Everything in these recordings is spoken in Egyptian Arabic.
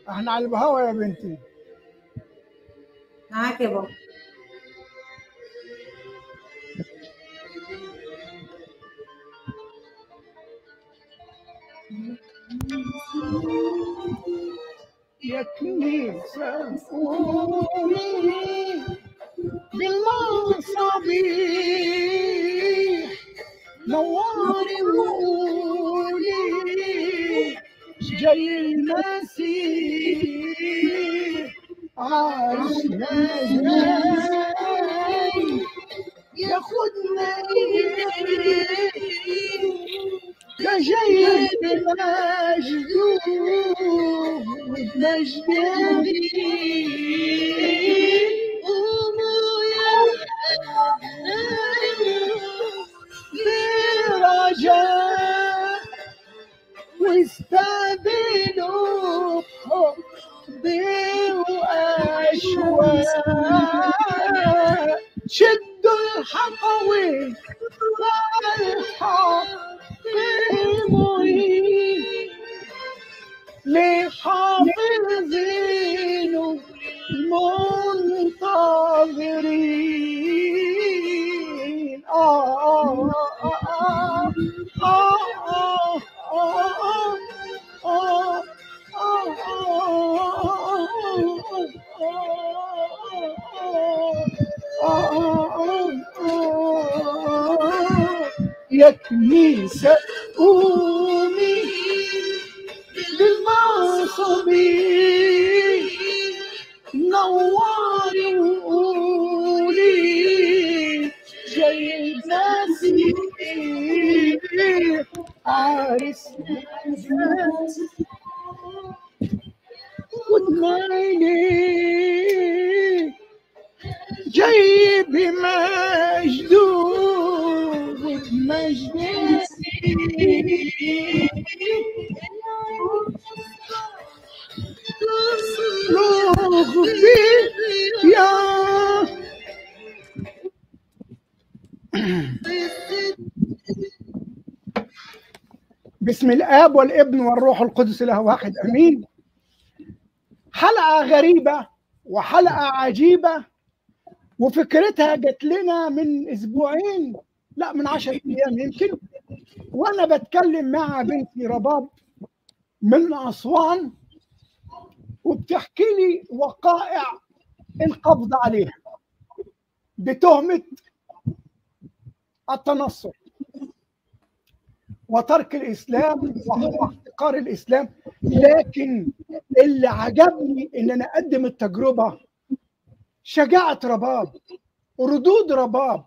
احنا على الهوا يا بنتي معاك يا بابا يا كنيسة قومي بالمصابيح نوري وقولي جاي المسيح عرسنا جاي ياخدنا ده جاي بمجده وبمجده قوموا يا برجاء واستقبلوا حبي وأشواق شدوا الحقوي والحق المعين لحافظين المنتظرين آه آه آه آه آه آه آه يا كنيسة قومي بالمصابيح نوري وقولي جاي المسيح عرس ودمعيني جاي بمجده بمجده رغبي يا بسم الاب والابن والروح القدس له واحد امين حلقه غريبه وحلقه عجيبه وفكرتها جت لنا من اسبوعين لا من عشر ايام يمكن وانا بتكلم مع بنتي رباب من اسوان وبتحكي لي وقائع القبض عليها بتهمه التنصر وترك الاسلام واحتقار الاسلام لكن اللي عجبني ان انا اقدم التجربه شجاعه رباب ردود رباب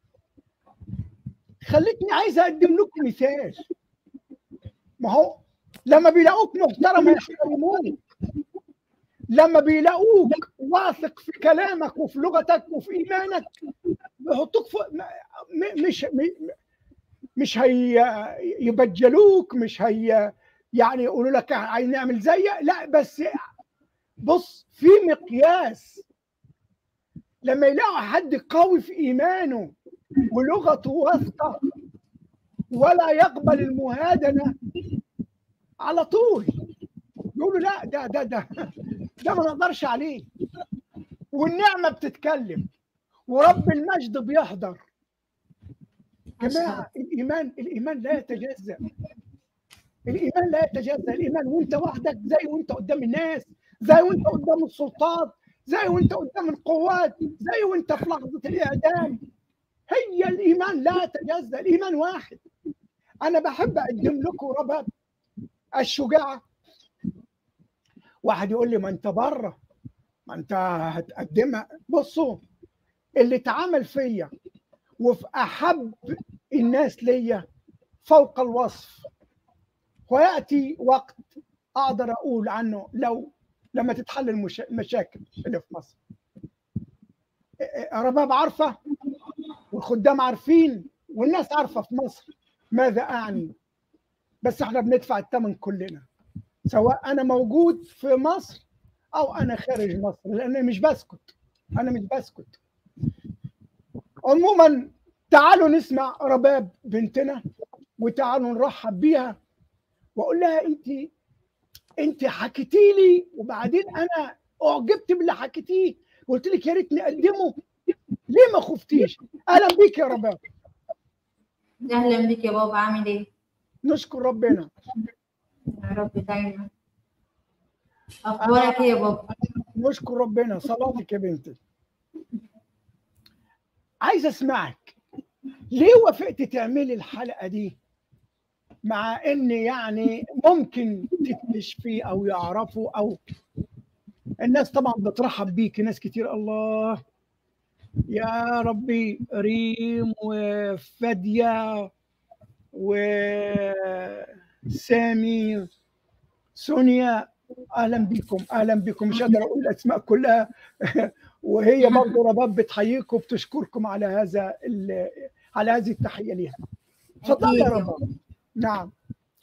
خلتني عايز اقدم لكم مثال ما هو لما بيلاقوك محترم يحترموك لما بيلاقوك واثق في كلامك وفي لغتك وفي ايمانك بيحطوك في مش مش هي يبجلوك مش هي يعني يقولوا لك عايز نعمل زيك لا بس بص في مقياس لما يلاقوا حد قوي في ايمانه ولغته واثقه ولا يقبل المهادنه على طول يقولوا لا ده ده ده ده ما نقدرش عليه والنعمه بتتكلم ورب المجد بيحضر جماعه الايمان الايمان لا يتجزا الايمان لا يتجزا الايمان وانت وحدك زي وانت قدام الناس زي وانت قدام السلطات زي وانت قدام القوات زي وانت في لحظه الاعدام هي الايمان لا يتجزا الايمان واحد انا بحب اقدم لكم رباب الشجاعه واحد يقول لي ما انت بره ما انت هتقدمها بصوا اللي اتعمل فيا وفي احب الناس ليا فوق الوصف وياتي وقت اقدر اقول عنه لو لما تتحل المشاكل اللي في مصر رباب عارفه والخدام عارفين والناس عارفه في مصر ماذا اعني بس احنا بندفع الثمن كلنا سواء انا موجود في مصر او انا خارج مصر لان مش بسكت انا مش بسكت عموما تعالوا نسمع رباب بنتنا وتعالوا نرحب بيها واقول لها انت انت حكيتي لي وبعدين انا اعجبت باللي حكيتيه قلت لك يا ريت نقدمه ليه ما خفتيش اهلا بيك يا رباب اهلا بك يا بابا عامل ايه نشكر ربنا يا رب دايما اخبارك ايه يا بابا نشكر ربنا صلاتك يا بنتي عايز اسمعك ليه وافقت تعملي الحلقه دي مع ان يعني ممكن تكتشفي او يعرفوا او الناس طبعا بترحب بيك ناس كتير الله يا ربي ريم وفادية وسامي سونيا اهلا بكم اهلا بكم مش قادر اقول الاسماء كلها وهي برضه رباب بتحييكم وبتشكركم على هذا على هذه التحيه ليها اتفضلي يا رباب نعم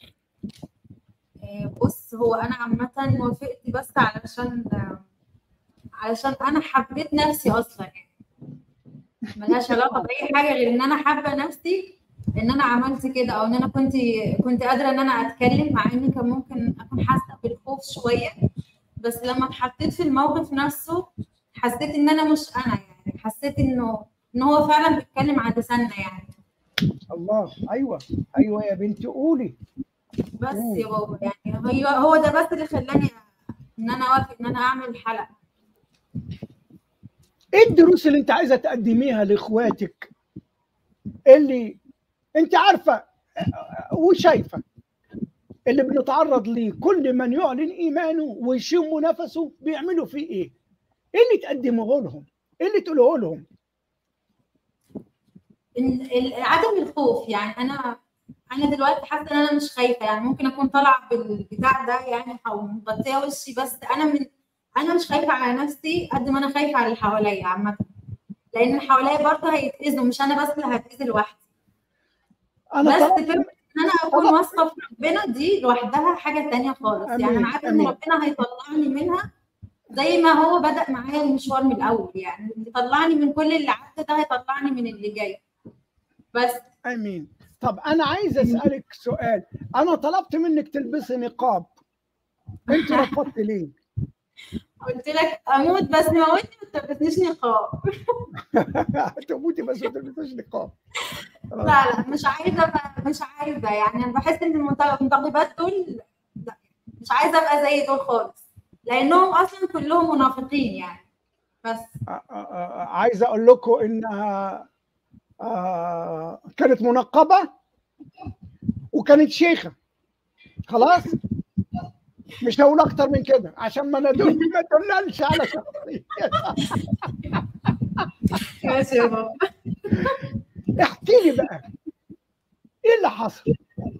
بص هو انا عامه وافقت بس علشان علشان انا حبيت نفسي اصلا يعني ملهاش علاقه باي حاجه غير ان انا حابه نفسي ان انا عملت كده او ان انا كنت كنت قادره ان انا اتكلم مع اني كان ممكن اكون حاسه بالخوف شويه بس لما اتحطيت في الموقف نفسه حسيت ان انا مش انا يعني حسيت انه ان هو فعلا بيتكلم على لساننا يعني الله ايوه ايوه يا بنتي قولي بس يا بابا يعني هو هو ده بس اللي خلاني ان انا اوافق ان انا اعمل حلقه ايه الدروس اللي انت عايزه تقدميها لاخواتك اللي انت عارفه وشايفه اللي بنتعرض ليه كل من يعلن ايمانه ويشم نفسه بيعملوا فيه ايه؟ ايه اللي تقدمه لهم؟ ايه اللي تقوله لهم؟ عدم الخوف يعني انا انا دلوقتي حاسه ان انا مش خايفه يعني ممكن اكون طالعه بالبتاع ده يعني او مغطيه وشي بس انا من انا مش خايفه على نفسي قد ما انا خايفه على اللي حواليا عامه لان اللي حواليا برضه هيتاذوا مش انا بس اللي هتاذي لوحدي انا بس طبعا فكره ان انا اكون واثقه في ربنا دي لوحدها حاجه تانية خالص يعني أمين، انا عارفه ان أمين. ربنا هيطلعني منها زي ما هو بدا معايا المشوار من الاول يعني اللي طلعني من كل اللي عدى ده هيطلعني من اللي جاي بس امين طب انا عايز اسالك سؤال انا طلبت منك تلبسي نقاب انت رفضت ليه؟ قلت لك اموت بس موتني ما تلبسنيش نقاب تموتي بس ما تلبسيش نقاب لا لا مش عايزه مش عايزه يعني انا بحس ان المنت- المنتقبات دول لا مش عايزه ابقى زي دول خالص لانهم اصلا كلهم منافقين يعني بس آه، آه، آه، عايز اقول لكم انها آه، كانت منقبه وكانت شيخه خلاص مش هقول اكتر من كده عشان ما ندل ما تدللش على شخصيتي ماشي يا بابا احكي لي بقى ايه اللي حصل؟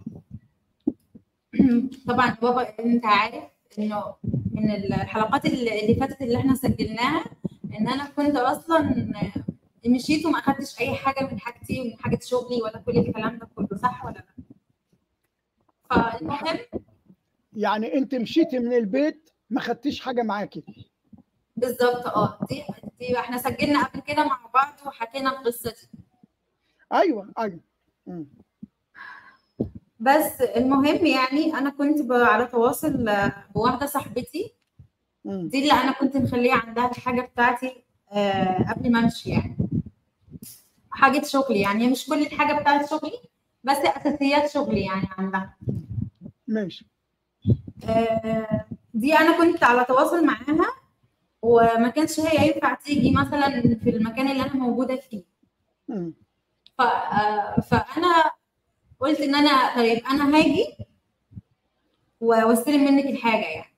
طبعا يا بابا انت عارف انه من الحلقات اللي اللي فاتت اللي احنا سجلناها ان انا كنت اصلا مشيت وما اخدتش اي حاجه من حاجتي ومن حاجه شغلي ولا كل الكلام ده كله صح ولا لا؟ فالمهم يعني انت مشيتي من البيت ما خدتيش حاجه معاكي بالظبط اه دي دي احنا سجلنا قبل كده مع بعض وحكينا القصه دي ايوه ايوه مم. بس المهم يعني انا كنت ب- على تواصل آه، بواحده صاحبتي مم. دي اللي انا كنت مخليه عندها الحاجه بتاعتي آه، قبل ما امشي يعني حاجه شغلي يعني مش كل الحاجه بتاعت شغلي بس اساسيات شغلي يعني عندها ماشي آه، دي انا كنت على تواصل معاها وما كانش هي ينفع تيجي مثلا في المكان اللي انا موجوده فيه مم. ف- آه، فانا قلت ان انا طيب انا هاجي و- واستلم منك الحاجه يعني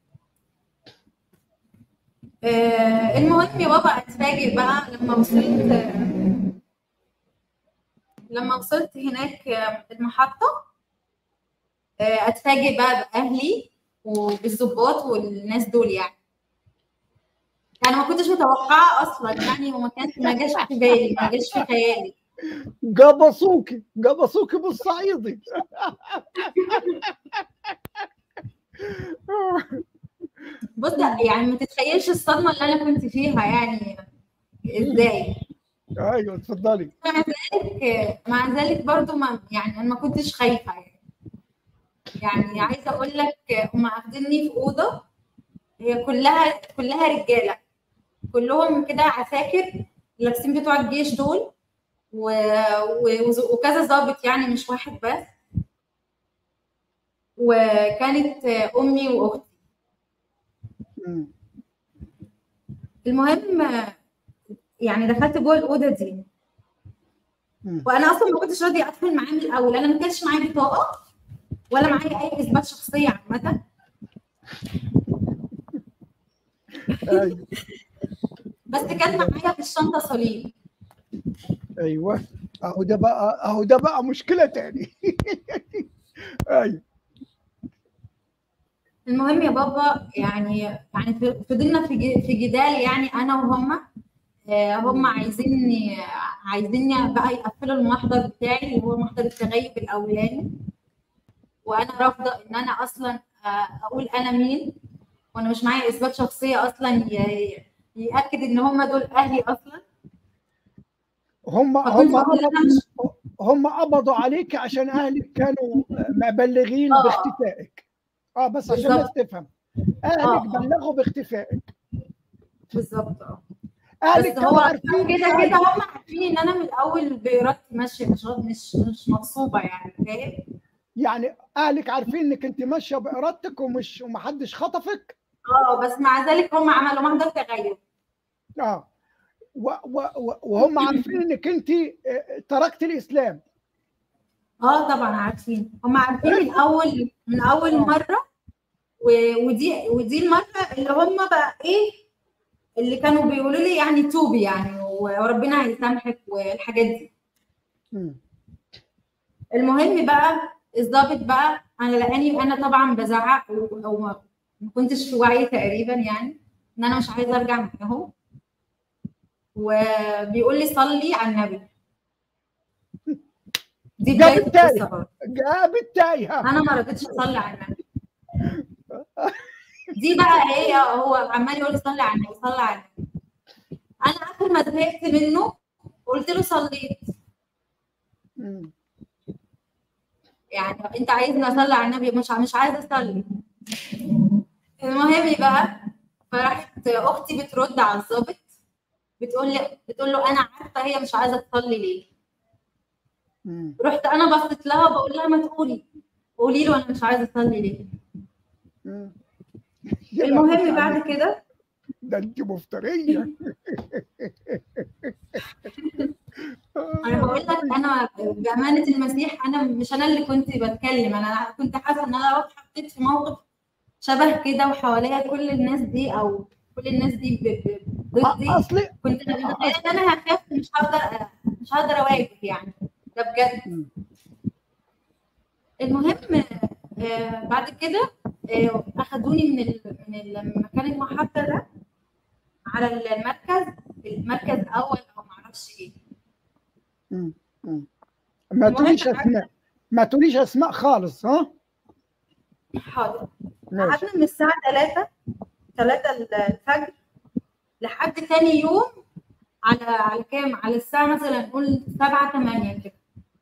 آه، المهم يا بابا اتفاجئ بقى لما وصلت آه، لما وصلت هناك آه، المحطه آه، اتفاجئ بقى باهلي وبالظباط والناس دول يعني انا ما كنتش متوقعه اصلا يعني وما كانش ما جاش في بالي ما جاش في خيالي جبصوكي جبصوكي بالصعيدي بص يعني ما تتخيلش الصدمه اللي انا كنت فيها يعني ازاي ايوه اتفضلي مع ذلك مع ذلك برضو ما يعني انا ما كنتش خايفه يعني يعني عايزه اقول لك هم اخديني في اوضه هي كلها كلها رجاله كلهم كده عساكر لابسين بتوع الجيش دول و... و... وكذا ضابط يعني مش واحد بس وكانت امي واختي مم. المهم يعني دخلت جوه الاوضه دي مم. وانا اصلا ما كنتش راضيه ادخل معاه من الاول انا ما كانش معايا بطاقه ولا معايا اي اثبات شخصيه عامه ايوه بس كان معايا في الشنطه صليب ايوه اهو ده بقى اهو ده بقى مشكله تاني ايوه المهم يا بابا يعني يعني ف- فضلنا في ج- في جدال يعني انا وهم آه، هم عايزيني عايزيني بقى يقفلوا المحضر بتاعي اللي هو محضر التغيب الاولاني وانا رافضه ان انا اصلا آه، اقول انا مين وانا مش معايا اثبات شخصيه اصلا ي- ياكد ان هم دول اهلي اصلا هم فكنت هم بقول انا مش هم قبضوا عليك عشان اهلك كانوا مبلغين آه. باختفائك اه بس عشان الناس بالظبط. تفهم اهلك آه. بلغوا باختفائك بالظبط اه اهلك بس كانوا هو عارفين كده كده هم عارفين ان انا من الاول بارادتي ماشيه مش مش مش مغصوبه يعني فاهم يعني اهلك عارفين انك انت ماشيه بارادتك ومش ومحدش خطفك اه بس مع ذلك هم عملوا محضر تغيب اه و و و وهم عارفين انك انت آه، تركت الاسلام اه طبعا عارفين هم عارفين من اول من اول مره و- ودي ودي المره اللي هم بقى ايه اللي كانوا بيقولوا لي يعني توبي يعني وربنا هيسامحك والحاجات دي مم. المهم بقى الضابط بقى انا لقاني انا طبعا بزعق و- او ما ما كنتش في وعي تقريبا يعني ان انا مش عايزه ارجع معاهم وبيقول لي صلي على النبي دي جاب بدايه التاني. القصه برضه جاب التايهه انا ما رضيتش اصلي على النبي دي بقى هي هو عمال يقول لي صلي على النبي صلي على النبي انا اخر ما زهقت منه قلت له صليت مم. يعني انت عايزني اصلي على النبي مش مش عايزه اصلي المهم بقى فراحت اختي بترد على الضابط بتقول لي بتقول له انا عارفه هي مش عايزه تصلي ليه مم. رحت انا بصيت لها بقول لها ما تقولي قولي له انا مش عايزه اصلي ليه مم. يا لهوي المهم بعد عليك. كده ده انت مفتريه انا بقول لك انا بامانه المسيح انا مش انا اللي كنت بتكلم انا كنت حاسه ان انا لو اتحطيت في موقف شبه كده وحواليا كل الناس دي او كل الناس دي ب- ب- ضدي اصلي كنت متخيله ان انا هخاف مش هقدر مش هقدر اواجه يعني ده بجد مم. المهم آه، بعد كده آه، اخدوني من ال- من المكان المحطه ده على المركز المركز الاول او معرفش ايه مم. مم. ما المهم تقوليش قعدنا- اسماء ما تقوليش اسماء خالص ها حاضر ماشي قعدنا من الساعه 3 3 الفجر لحد تاني يوم على على كام على الساعه مثلا نقول 7 8 كده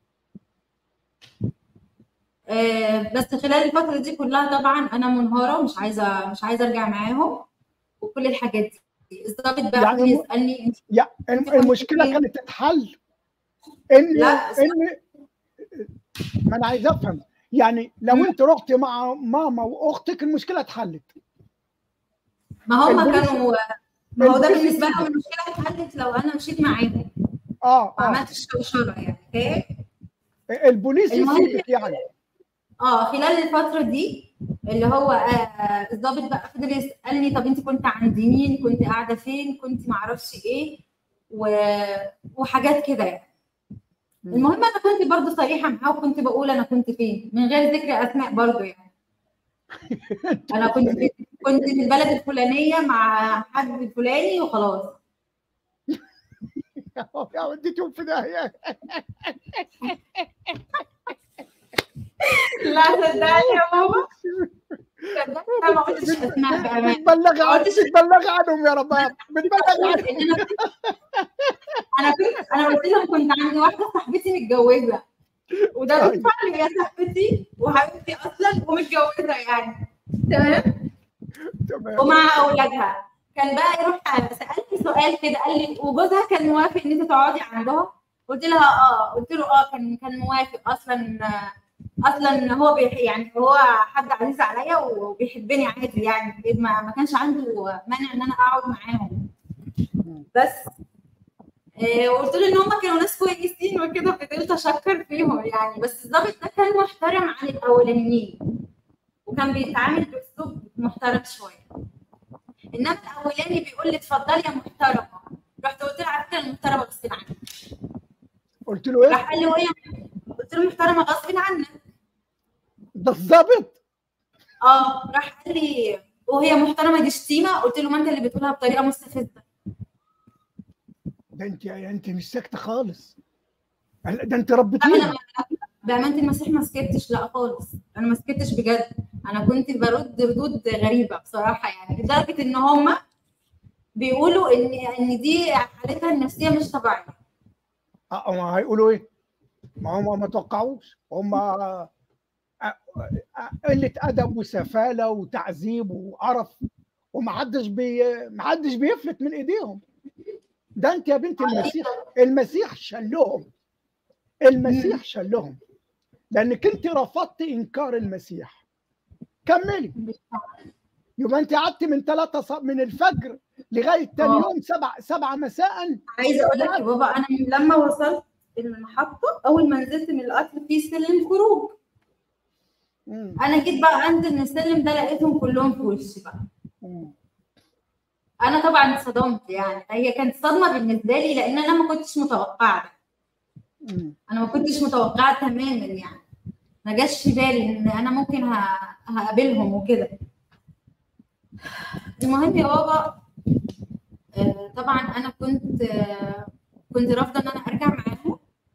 آه، بس خلال الفترة دي كلها طبعا أنا منهارة ومش عايزة مش عايزة أرجع معاهم وكل الحاجات دي الضابط بقى يعني يعني م- يسألني أنت يا الم- أنت كنت المشكله فين؟ كانت تتحل ان لا، ان ما انا عايز افهم يعني لو مم. انت رحت مع ماما واختك المشكله اتحلت ما هم البوليس- كانوا ما هو ده البوليس بالنسبة لهم المشكلة اتحلت لو أنا مشيت معاهم اه ما اه عملتش شوشرة يعني فاهم؟ البوليس المهم يسيبك يعني اه خلال الفترة دي اللي هو آه، الضابط بقى فضل يسألني طب انت كنت عند مين؟ كنت قاعدة فين؟ كنت معرفش ايه و... وحاجات كده يعني. مم. المهم انا كنت برضو صريحة معاه وكنت بقول انا كنت فين من غير ذكر اسماء برضو يعني. انا كنت في... كنت في البلد الفلانية مع حد الفلاني وخلاص. يا وديتهم في داهيه لا صدقني يا ماما صدقني انا ما قلتش اسماء بأمانة. بتبلغ عن قلتش- بتبلغ عنهم يا رباب بتبلغ عنهم إن انا كنت انا كنت انا قلت لهم كنت عندي واحده صاحبتي متجوزه وده طيب. بالفعل هي صاحبتي وحبيبتي اصلا ومتجوزه يعني تمام تمام ومع اولادها كان بقى يروح سالني سؤال كده قال لي وجوزها كان موافق ان انت تقعدي عندها قلت لها اه قلت له اه كان كان موافق اصلا اصلا هو بيح يعني هو حد عزيز عليا وبيحبني عادي يعني ما, ما كانش عنده مانع ان انا اقعد معاهم بس آه، وقلت له ان هم كانوا ناس كويسين وكده فضلت اشكر فيهم يعني بس الضابط ده كان محترم عن الاولانيين وكان بيتعامل باسلوب محترم شويه انما الاولاني بيقول لي اتفضلي يا محترمه رحت قلت له على فكره المحترمه غصب عنك قلت له ايه راح قال لي وهي قلت له محترمه غصب عنك ده الظابط اه راح قال لي وهي محترمه دي شتيمه قلت له ما انت اللي بتقولها بطريقه مستفزه ده انت انت مش ساكته خالص ده انت ربتيها انا بامانه المسيح ما سكتش لا خالص انا ما سكتش بجد انا كنت برد ردود غريبه بصراحه يعني لدرجه ان هم بيقولوا ان ان دي حالتها النفسيه مش طبيعيه اه ما هيقولوا ايه؟ ما هم ما توقعوش هم آه، آه، قله ادب وسفاله وتعذيب وقرف ومحدش بي محدش بيفلت من ايديهم ده انت يا بنت المسيح المسيح شلهم المسيح شلهم لانك انت رفضت انكار المسيح كملي يبقى انت قعدت من ثلاثة ص... من الفجر لغايه تاني آه. يوم سبع سبعة مساء عايزه اقول لك يا بابا انا لما وصلت المحطه اول ما نزلت من القطر في سلم خروج مم. انا جيت بقى انزل من السلم ده لقيتهم كلهم في وشي بقى مم. انا طبعا اتصدمت يعني هي كانت صدمه بالنسبه لي لان انا ما كنتش متوقعه ده مم. انا ما كنتش متوقعه تماما يعني ما جاش في بالي ان انا ممكن ه- هقابلهم وكده المهم يا بابا آه، طبعا انا كنت آه، كنت رافضه ان انا ارجع معاهم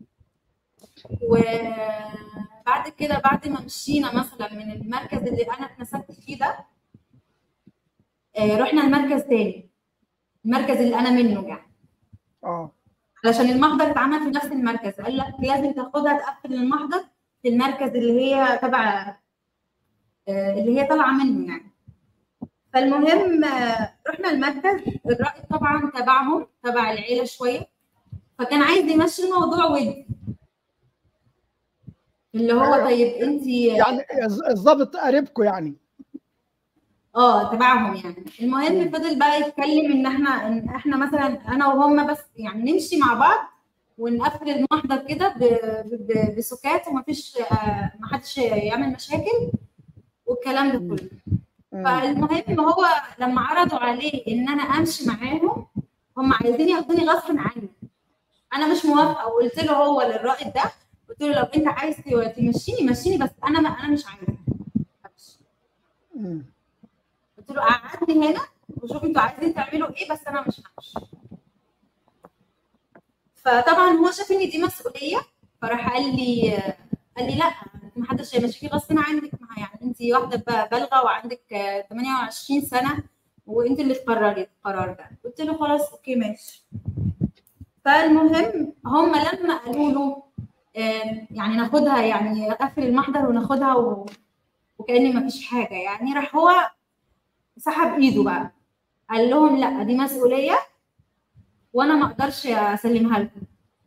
وبعد كده بعد ما مشينا مثلا من المركز اللي انا اتنسبت فيه ده آه، رحنا المركز تاني المركز اللي انا منه يعني اه علشان المحضر اتعمل في نفس المركز قال لك لازم تاخدها تقفل المحضر في المركز اللي هي تبع آه، اللي هي طالعه منه يعني فالمهم آه، رحنا المركز الرائد طبعا تبعهم تبع العيله شويه فكان عايز يمشي الموضوع ودي اللي هو طيب انت يعني الز- الضابط قريبكم يعني اه تبعهم يعني المهم فضل بقى يتكلم ان احنا ان احنا مثلا انا وهم بس يعني نمشي مع بعض ونقفل المحضر كده ب- ب- بسكات ومفيش آه، محدش يعمل مشاكل والكلام ده كله مم. فالمهم هو لما عرضوا عليه ان انا امشي معاهم هم عايزين ياخدوني غصب عني انا مش موافقه وقلت له هو للرائد ده قلت له لو انت عايز تمشيني مشيني بس انا ما انا مش عايزه مم. قلت له قعدني هنا وشوف انتوا عايزين تعملوا ايه بس انا مش همشي فطبعا هو شاف ان دي مسؤوليه فراح قال لي قال لي لا ما حدش هيمشيكي غصب عنك ما يعني انت واحده ب- بالغه وعندك آه، 28 سنه وانت اللي تقرري القرار ده قلت له خلاص اوكي ماشي فالمهم هم لما قالوا له آه، يعني ناخدها يعني اقفل المحضر وناخدها و... وكاني ما فيش حاجه يعني راح هو سحب ايده بقى قال لهم لا دي مسؤوليه وانا ما اقدرش اسلمها لكم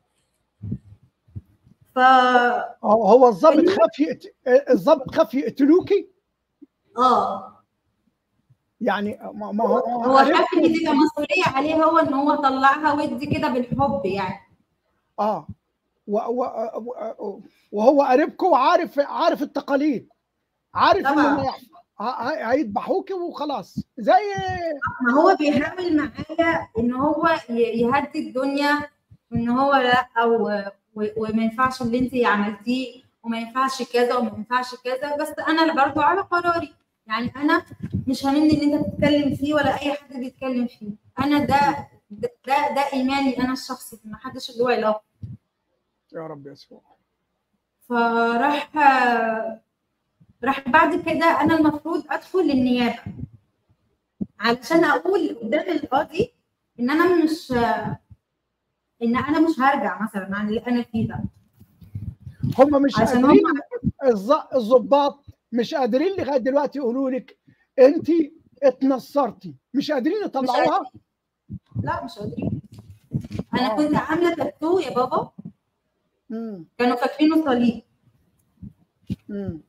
ف هو هو الضابط خاف يقت... الضابط خاف يقتلوكي اه يعني ما ما هو هو قريبكم- شاف ان دي تبقى مسؤوليه عليه هو ان هو طلعها ودي كده بالحب يعني اه و... و... و... وهو قريبكم وعارف عارف التقاليد عارف ان طبعا. هم يح- ه- ه- هيذبحوكي وخلاص زي ما هو بيحاول معايا ان هو ي- يهدي الدنيا وان هو لا و- و- وما ينفعش اللي انت عملتيه وما ينفعش كذا وما ينفعش كذا بس انا برضو على قراري يعني انا مش هاممني اللي انت بتتكلم فيه ولا اي حد بيتكلم فيه انا ده ده ده, ده ايماني انا الشخصي ما حدش له علاقه يا رب يسوع فراح راح بعد كده انا المفروض ادخل للنيابه علشان اقول قدام القاضي ان انا مش ان انا مش هرجع مثلا عن اللي انا فيه ده هم مش عشان قادرين هم الظ- الضباط مش قادرين لغايه دلوقتي يقولوا لك انت اتنصرتي مش قادرين يطلعوها لا مش قادرين انا آه. كنت عامله تاتو يا بابا مم. كانوا فاكرينه صليب مم.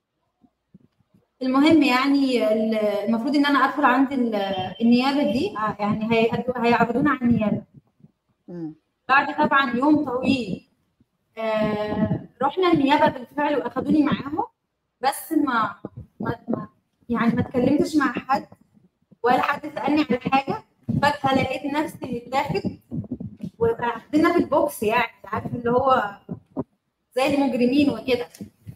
المهم يعني ال- المفروض ان انا ادخل عند ال- النيابه دي آه، يعني هيقدوا- هيعرضونا على النيابه مم. بعد طبعا يوم طويل آه رحنا النيابه بالفعل واخدوني معاهم بس ما, ما, ما يعني ما اتكلمتش مع حد ولا حد سالني عن حاجه فجاه لقيت نفسي متاخد وقعدنا في البوكس يعني عارف اللي هو زي المجرمين وكده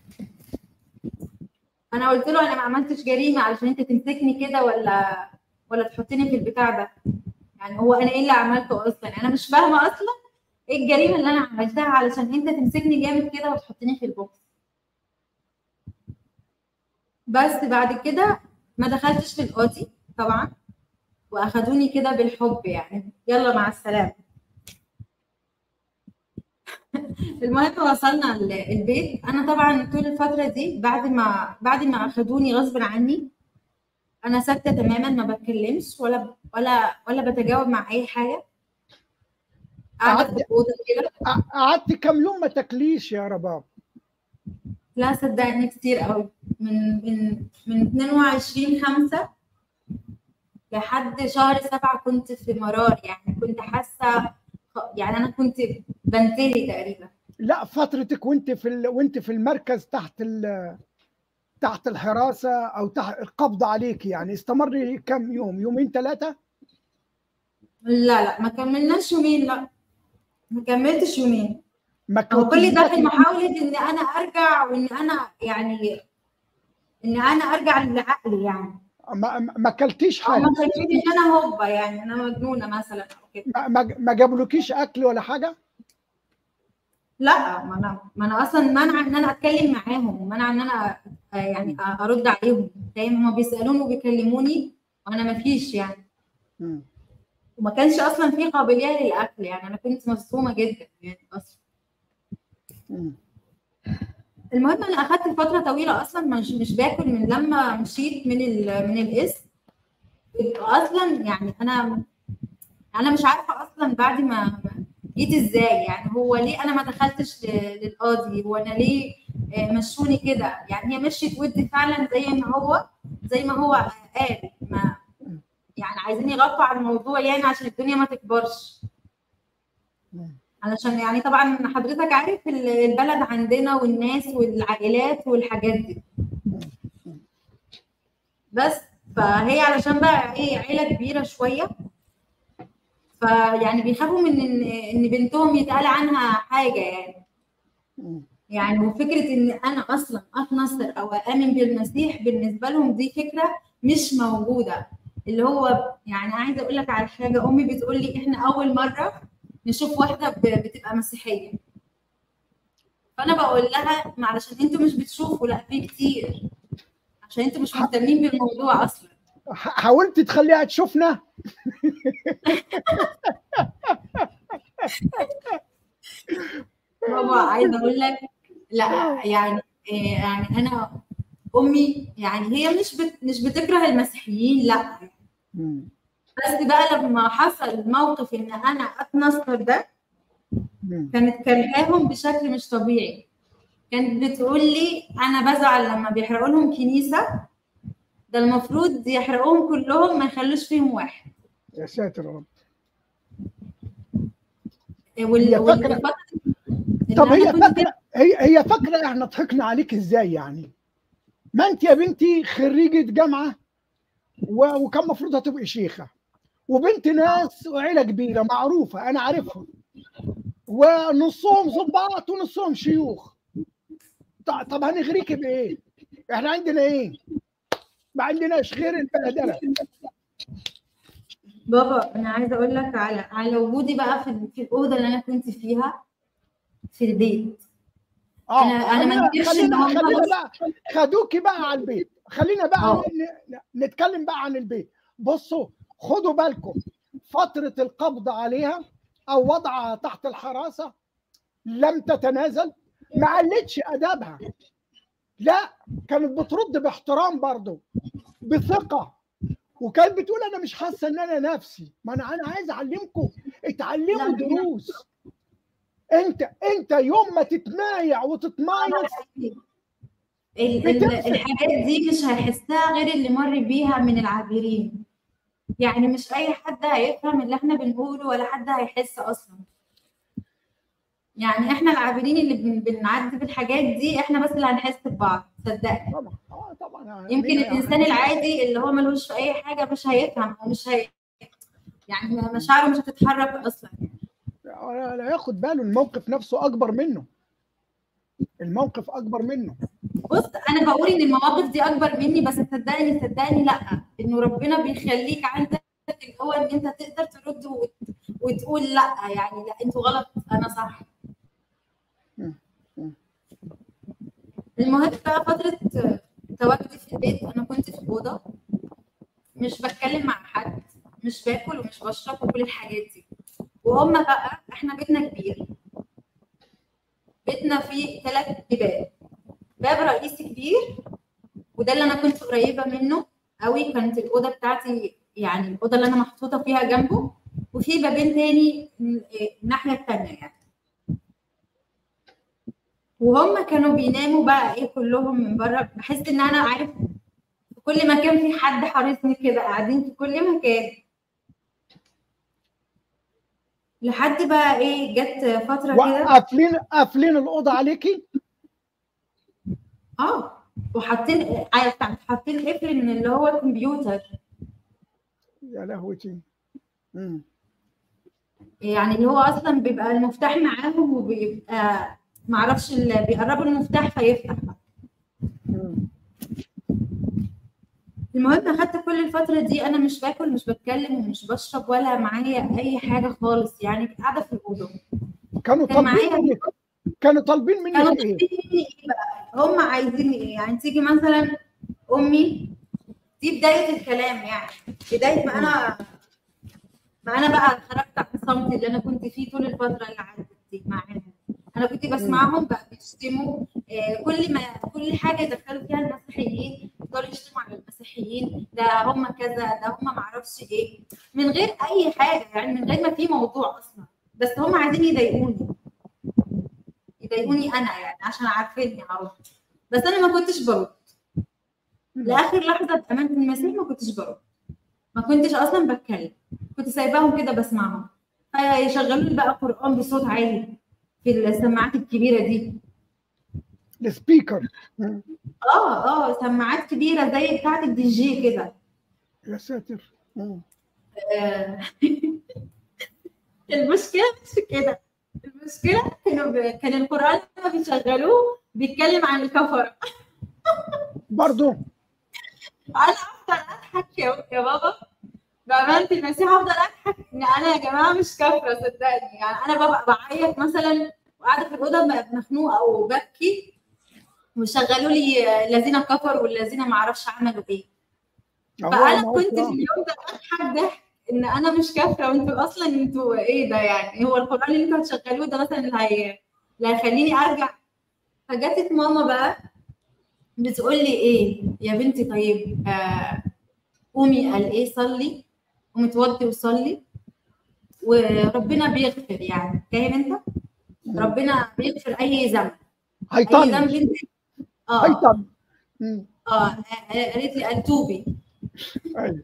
انا قلت له انا ما عملتش جريمه علشان انت تمسكني كده ولا ولا تحطني في البتاع ده يعني هو انا ايه اللي عملته اصلا انا مش فاهمه اصلا ايه الجريمه اللي انا عملتها علشان انت تمسكني جامد كده وتحطني في البوكس بس بعد كده ما دخلتش في القاضي طبعا واخدوني كده بالحب يعني يلا مع السلامه المهم وصلنا ال- البيت انا طبعا طول الفتره دي بعد ما بعد ما اخدوني غصب عني انا ساكته تماما ما بتكلمش ولا ولا ولا بتجاوب مع اي حاجه قاعده في قعدت- الاوضه كده ق- قعدت كام يوم ما تاكليش يا رباب لا صدقني كتير قوي من من من 22 5 لحد شهر سبعة كنت في مرار يعني كنت حاسه يعني انا كنت بنتهي تقريبا لا فترتك وانت في ال... وانت في المركز تحت ال... تحت الحراسه او تحت القبض عليك يعني استمر كم يوم يومين ثلاثه لا لا ما كملناش يومين لا ما كملتش يومين ما هو كل ده في كنتش- محاولة إن أنا أرجع وإن أنا يعني إن أنا أرجع لعقلي يعني ما, ما اكلتيش أو حاجه ما شايفين إن أنا هوبا يعني أنا مجنونة مثلا أو كده ما, ما, ما جابلكيش اكل ولا حاجه لا ما أنا ما أنا أصلا منع إن أنا أتكلم معاهم ومنع إن أنا آه، يعني أرد عليهم فاهم هما بيسألوني وبيكلموني وأنا ما فيش يعني مم. وما كانش أصلا في قابلية للأكل يعني أنا كنت مصدومة جدا يعني أصلا مم. المهم انا اخدت فتره طويله اصلا مش مش باكل من لما مشيت من ال من القسم اصلا يعني انا انا مش عارفه اصلا بعد ما ما جيت ازاي يعني هو ليه انا ما دخلتش ل- للقاضي وانا ليه آه، مشوني كده يعني هي مشيت ودي فعلا زي ما هو زي ما هو قال ما يعني عايزين يغطوا على الموضوع يعني عشان الدنيا ما تكبرش مم. علشان يعني طبعا حضرتك عارف ال- البلد عندنا والناس والعائلات والحاجات دي بس فهي علشان بقى ايه عيله كبيره شويه فيعني بيخافوا من ان ان بنتهم يتقال عنها حاجه يعني مم. يعني وفكره ان انا اصلا اتنصر او امن بالمسيح بالنسبه لهم دي فكره مش موجوده اللي هو يعني عايزه اقول لك على حاجه امي بتقول لي احنا اول مره نشوف واحده ب- بتبقى مسيحيه فانا بقول لها ما علشان انتوا مش بتشوفوا لا في كتير عشان انتوا مش مهتمين بالموضوع اصلا ح- حاولت تخليها تشوفنا بابا عايزه اقول لك لا يعني إيه يعني انا امي يعني هي مش بت مش بتكره المسيحيين لا مم. بس بقى لما حصل موقف ان انا اتنصر ده مم. كانت كرهاهم بشكل مش طبيعي كانت بتقول لي انا بزعل لما بيحرقوا لهم كنيسه ده المفروض يحرقوهم كلهم ما يخلوش فيهم واحد يا ساتر يا رب وال... هي وال... فاكرة- الفترة اللي طب أنا هي كنت فاكره هي هي فاكره احنا ضحكنا عليك ازاي يعني ما انت يا بنتي خريجه جامعه و- وكان المفروض هتبقي شيخه وبنت ناس وعيله كبيره معروفه انا عارفهم ونصهم ظباط ونصهم شيوخ ط- طب هنغريكي بايه؟ احنا عندنا ايه؟ ما عندناش غير البلدله بابا انا عايزه اقول لك على على وجودي بقى في, في الاوضه اللي انا كنت فيها في البيت أنا- أنا ما خلينا- انكرش خلينا إن هم خلينا بص- بقى خدوكي بقى على البيت خلينا بقى آه. ن- ن- نتكلم بقى عن البيت بصوا خدوا بالكم فترة القبض عليها أو وضعها تحت الحراسة لم تتنازل ما قلتش ادبها لا كانت بترد باحترام برضه بثقه وكانت بتقول انا مش حاسه ان انا نفسي ما انا انا عايز اعلمكم اتعلموا لا، دروس انت انت يوم ما تتمايع وتتمايص ال- ال- بتمسك. الحاجات دي مش هيحسها غير اللي مر بيها من العابرين يعني مش اي حد هيفهم اللي احنا بنقوله ولا حد هيحس اصلا يعني احنا العابرين اللي بن- بنعدي بالحاجات دي احنا بس اللي هنحس ببعض صدقني طبعا اه طبعا يمكن لينا الانسان العادي اللي هو ملوش في اي حاجه مش هيفهم او مش هي يعني مشاعره مش هتتحرك اصلا لا لا ياخد باله الموقف نفسه اكبر منه الموقف اكبر منه بص انا بقول ان المواقف دي اكبر مني بس صدقني صدقني لا انه ربنا بيخليك عندك القوه ان انت تقدر ترد وت... وتقول لا يعني لا انتوا غلط انا صح مم. مم. المهم بقى فتره تواجدي في البيت انا كنت في الاوضه مش بتكلم مع حد مش باكل ومش بشرب وكل الحاجات دي وهم بقى احنا بيتنا كبير بيتنا فيه ثلاث بيبان باب رئيسي كبير وده اللي انا كنت قريبه منه قوي كانت الاوضه بتاعتي يعني الاوضه اللي انا محطوطه فيها جنبه وفي بابين تاني الناحيه التانيه يعني وهم كانوا بيناموا بقى ايه كلهم من بره بحس ان انا عارف في كل مكان في حد حارسني كده قاعدين في كل مكان لحد بقى ايه جت فتره كده وقافلين قافلين الاوضه عليكي اه وحاطين عارف حاطين قفل من اللي هو الكمبيوتر يا لهوتي مم. يعني اللي هو اصلا بيبقى المفتاح معاهم وبيبقى معرفش اللي بيقربوا المفتاح فيفتح بقى. مم. المهم اخدت كل الفتره دي انا مش باكل مش بتكلم ومش بشرب ولا معايا اي حاجه خالص يعني قاعده في الاوضه كانوا كان طالبين معايا- منك كانوا طالبين كانوا منك ايه؟ طالبين مني ايه بقى هم عايزين ايه يعني تيجي مثلا امي دي بدايه الكلام يعني بدايه ما انا ما انا بقى خرجت عن صمتي اللي انا كنت فيه طول الفتره اللي عدت دي معاهم انا كنت بسمعهم بقى بيشتموا آه، كل ما كل حاجه يدخلوا فيها المسيحيين يفضلوا يشتموا على المسيحيين ده هم كذا ده هم معرفش ايه من غير اي حاجه يعني من غير ما في موضوع اصلا بس هم عايزين يضايقوني يضايقوني انا يعني عشان عارفيني عرض بس انا ما كنتش برد لاخر لحظه بامانه المسيح ما كنتش برد ما كنتش اصلا بتكلم كنت سايباهم كده بسمعهم فيشغلوا لي بقى قران بصوت عالي في السماعات الكبيره دي السبيكر مم. اه اه سماعات كبيره زي بتاعه الدي جي كده يا ساتر مم. آه. المشكله مش في كده المشكله كانوا ب... كان القران لما بيشغلوه بيتكلم عن الكفره برضو انا افضل اضحك يا يا بابا بامانه المسيح افضل اضحك ان انا يا جماعه مش كافره صدقني يعني انا ببقى بعيط مثلا وقاعده في الاوضه م- مخنوقه وببكي وشغلوا لي الذين كفروا والذين ما اعرفش عملوا ايه أهو فانا ما هو كنت في كده. اليوم ده بضحك ضحك ان انا مش كافره وانتوا اصلا انتوا ايه ده يعني هو القران اللي انتوا هتشغلوه ده مثلا اللي هي اللي هيخليني ارجع فجت ماما بقى بتقول لي ايه يا بنتي طيب آه قومي قال ايه صلي قومي اتوضي وصلي وربنا بيغفر يعني فاهم انت؟ ربنا بيغفر اي ذنب اي ذنب هيطنش انت اه هيطنش مم. اه قالت لي قال توبي أيوة.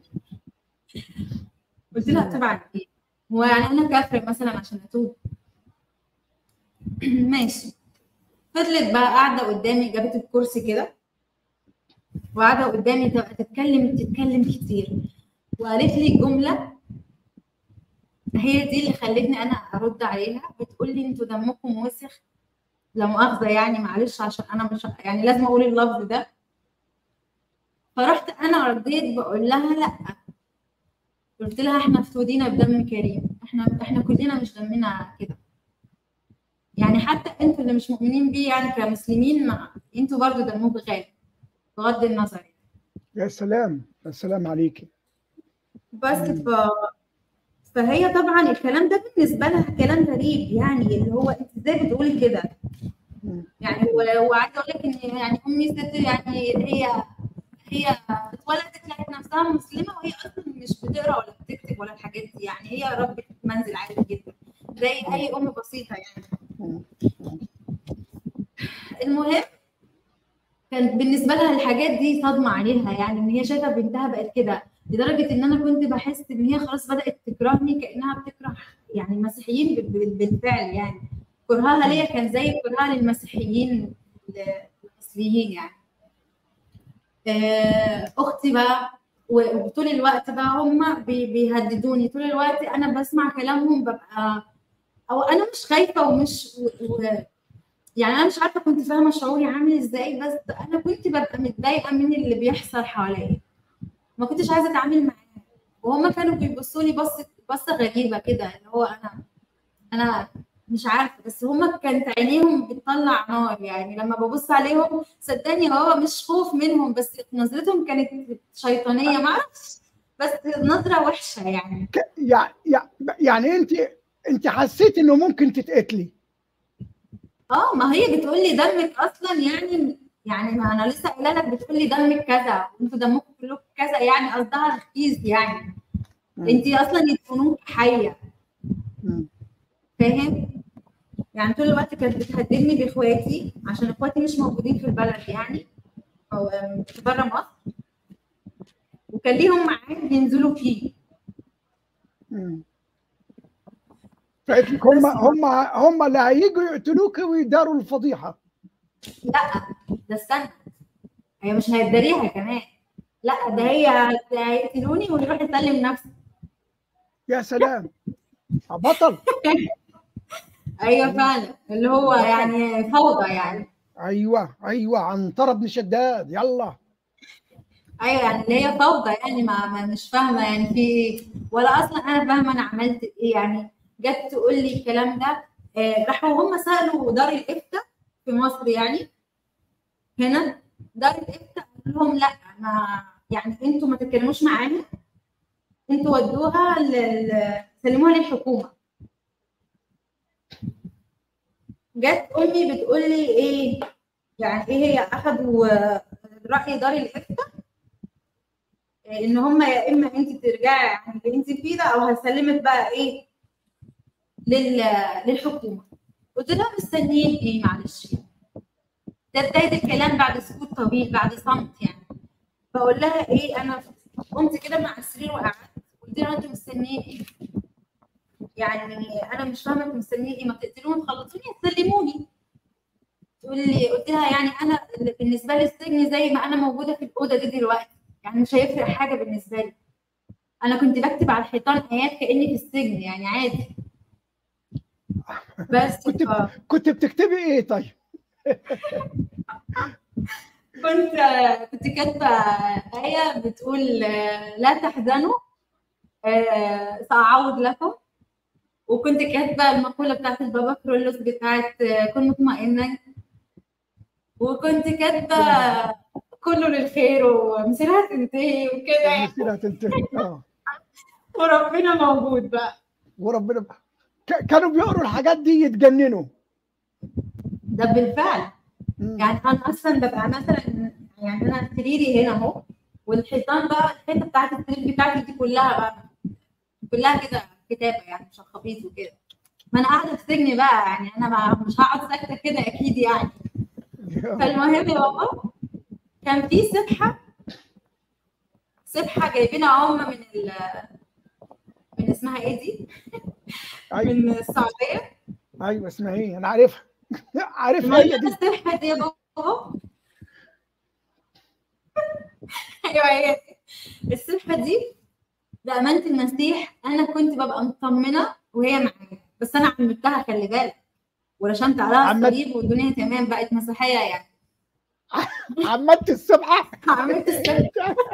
قلت لها طبعا ايه هو يعني انا كافره مثلا عشان اتوب ماشي فضلت بقى قاعده قدامي جابت الكرسي كده وقاعده قدامي تبقى تتكلم تتكلم كتير وقالت لي جمله هي دي اللي خلتني انا ارد عليها بتقول لي انتوا دمكم وسخ لا مؤاخذه يعني معلش عشان انا مش يعني لازم اقول اللفظ ده فرحت انا رديت بقول لها لا قلت لها احنا مفتودين بدم كريم احنا احنا كلنا مش دمنا كده يعني حتى انتوا اللي مش مؤمنين بيه يعني كمسلمين ما انتوا برضو دمكم غالي بغض النظر يا سلام يا سلام عليكي بس ف... فهي طبعا الكلام ده بالنسبه لها كلام غريب يعني اللي هو انت ازاي بتقولي كده يعني و- وعايزه اقول لك ان يعني امي ست يعني هي هي اتولدت لقت نفسها مسلمه وهي اصلا مش بتقرا ولا بتكتب ولا الحاجات دي يعني هي ربة منزل عادي جدا زي اي ام بسيطه يعني المهم كانت بالنسبه لها الحاجات دي صدمه عليها يعني ان هي شايفه بنتها بقت كده لدرجه ان انا كنت بحس ان هي خلاص بدات تكرهني كانها بتكره يعني المسيحيين بال- بال- بالفعل يعني كرهها ليا كان زي كرهها للمسيحيين الاصليين يعني آه، اختي بقى و- وطول الوقت بقى هم بي- بيهددوني طول الوقت انا بسمع كلامهم ببقى او انا مش خايفه ومش و... و... يعني انا مش عارفه كنت فاهمه شعوري عامل ازاي بس انا كنت ببقى متضايقه من اللي بيحصل حواليا ما كنتش عايزه اتعامل معاهم وهم كانوا بيبصوا لي بصه بصه غريبه كده اللي هو انا انا مش عارفه بس هم كانت عينيهم بتطلع نار يعني لما ببص عليهم صدقني هو مش خوف منهم بس نظرتهم كانت شيطانيه ما اعرفش بس نظره وحشه يعني ك- يع- يع- يعني انت انت حسيت انه ممكن تتقتلي اه ما هي بتقول لي دمك اصلا يعني يعني ما انا لسه قايله لك بتقول لي دمك كذا انتوا دمكم كلكم كذا يعني قصدها رخيص يعني انت اصلا يدفنوك حيه مم. فاهم يعني طول الوقت كانت بتهددني باخواتي عشان اخواتي مش موجودين في البلد يعني او بره مصر وكان ليهم ميعاد ينزلوا فيه مم. فقلت لك هم هم هم اللي هيجوا يقتلوك ويداروا الفضيحه لا ده استنى هي مش هيداريها كمان لا ده هي هيقتلوني ويروح يسلم نفسه يا سلام بطل ايوه فعلا اللي هو يعني فوضى يعني ايوه ايوه عنترة بن شداد يلا ايوه يعني اللي هي فوضى يعني ما, ما مش فاهمه يعني في ايه ولا اصلا انا فاهمه انا عملت ايه يعني جت تقول لي الكلام ده آه راحوا هم سالوا دار الافتاء في مصر يعني هنا دار الافتاء قال لهم لا ما يعني انتوا ما تتكلموش معاها انتوا ودوها لل... سلموها للحكومه جت امي بتقول لي ايه يعني ايه هي اخذوا راي دار الافتاء ان هم يا اما انت ترجعي عن اللي انت فيه ده او هسلمك بقى ايه لل... للحكومه قلت لها مستنيين ايه معلش ده بدايه الكلام بعد سكوت طويل بعد صمت يعني بقول لها ايه انا قمت كده من على السرير وقعدت قلت لها انتوا مستنيين ايه يعني انا مش فاهمه انتوا مستنيين ايه ما تقتلوني تخلصوني تسلموني تقول لي قلت لها يعني انا بالنسبه لي السجن زي ما انا موجوده في الاوضه دي دلوقتي يعني مش هيفرق حاجه بالنسبه لي انا كنت بكتب على الحيطان ايات كاني في السجن يعني عادي بس كنت ف... كنت بتكتبي ايه طيب كنت كنت كاتبه ايه بتقول لا تحزنوا آه، ساعود لكم وكنت كاتبه المقوله بتاعت البابا كرولوس بتاعت كن مطمئنا وكنت كاتبه كله للخير ومصيرها تنتهي وكده يعني المسيرة هتنتهي اه وربنا موجود بقى وربنا ك- كانوا بيقروا الحاجات دي يتجننوا ده بالفعل مم. يعني انا اصلا ببقى مثلا يعني انا سريري هنا اهو والحيطان بقى الحيطه بتاعت السرير بتاعتي دي كلها بقى كلها كده كتابه يعني مش خبيط وكده ما انا قاعده في سجن بقى يعني انا ما مش هقعد ساكته كده اكيد يعني فالمهم يا بابا كان في سبحه سبحه جايبينها هم من ال من اسمها ايه دي؟ ايوه من السعوديه ايوه اسمها ايه انا عارفها عارفها المهم هي دي السبحه دي يا بابا ايوه هي دي. السبحه دي بأمانة المسيح أنا كنت ببقى مطمنة وهي معايا بس أنا عملتها خلي بالك ورشمت عليها عملت- الصليب والدنيا تمام بقت مسيحية يعني عملت السبحه عملت السبب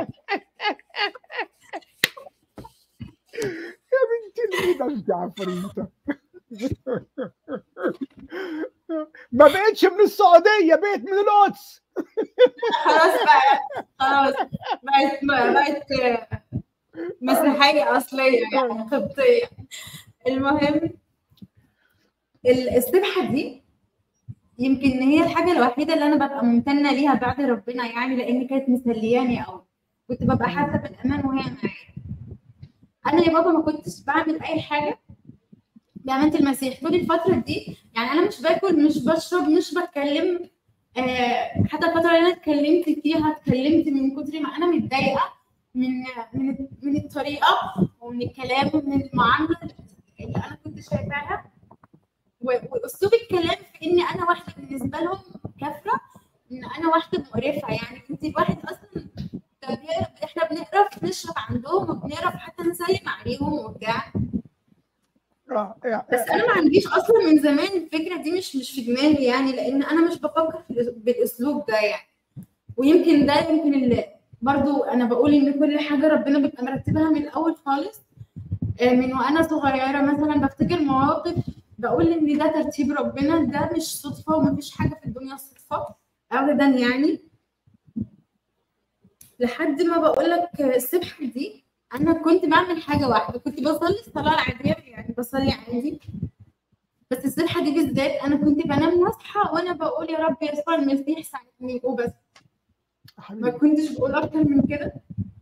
يا بنت الايه انت عفريته ما بقتش من السعوديه بقت من القدس خلاص بقى خلاص بقت بقت مسيحية أصلية يعني قبطية المهم ال- السبحة دي يمكن هي الحاجه الوحيده اللي انا ببقى ممتنه ليها بعد ربنا يعني لان كانت مسلياني قوي كنت ببقى حاسه بالامان وهي معايا انا يا بابا ما كنتش بعمل اي حاجه بأمانة المسيح طول الفترة دي يعني أنا مش باكل مش بشرب مش بتكلم آه حتى الفترة اللي أنا اتكلمت فيها اتكلمت من كتر ما أنا متضايقة من من من الطريقة ومن الكلام ومن المعاملة اللي أنا كنت شايفاها و- وأسلوب الكلام في إني أنا واحدة بالنسبة لهم كافرة إن أنا واحدة مقرفة يعني أنت الواحد أصلا ده بي- إحنا بنقرف نشرب عندهم وبنقرف حتى نسلم عليهم وبتاع آه، آه، بس انا ما عنديش اصلا من زمان الفكره دي مش مش في دماغي يعني لان انا مش بفكر في الأس- بالاسلوب ده يعني ويمكن ده يمكن اللي برضو انا بقول ان كل حاجه ربنا بيبقى مرتبها من الاول خالص آه، من وانا صغيره مثلا بفتكر مواقف بقول ان ده ترتيب ربنا ده مش صدفه ومفيش حاجه في الدنيا صدفه ابدا يعني لحد ما بقول لك السبحه دي انا كنت بعمل حاجه واحده كنت بصلي الصلاه العاديه يعني بصلي عادي بس السبحه دي بالذات انا كنت بنام واصحى وانا بقول يا رب يسوع المسيح ساعدني وبس ما حبيبي كنتش بقول اكتر من كده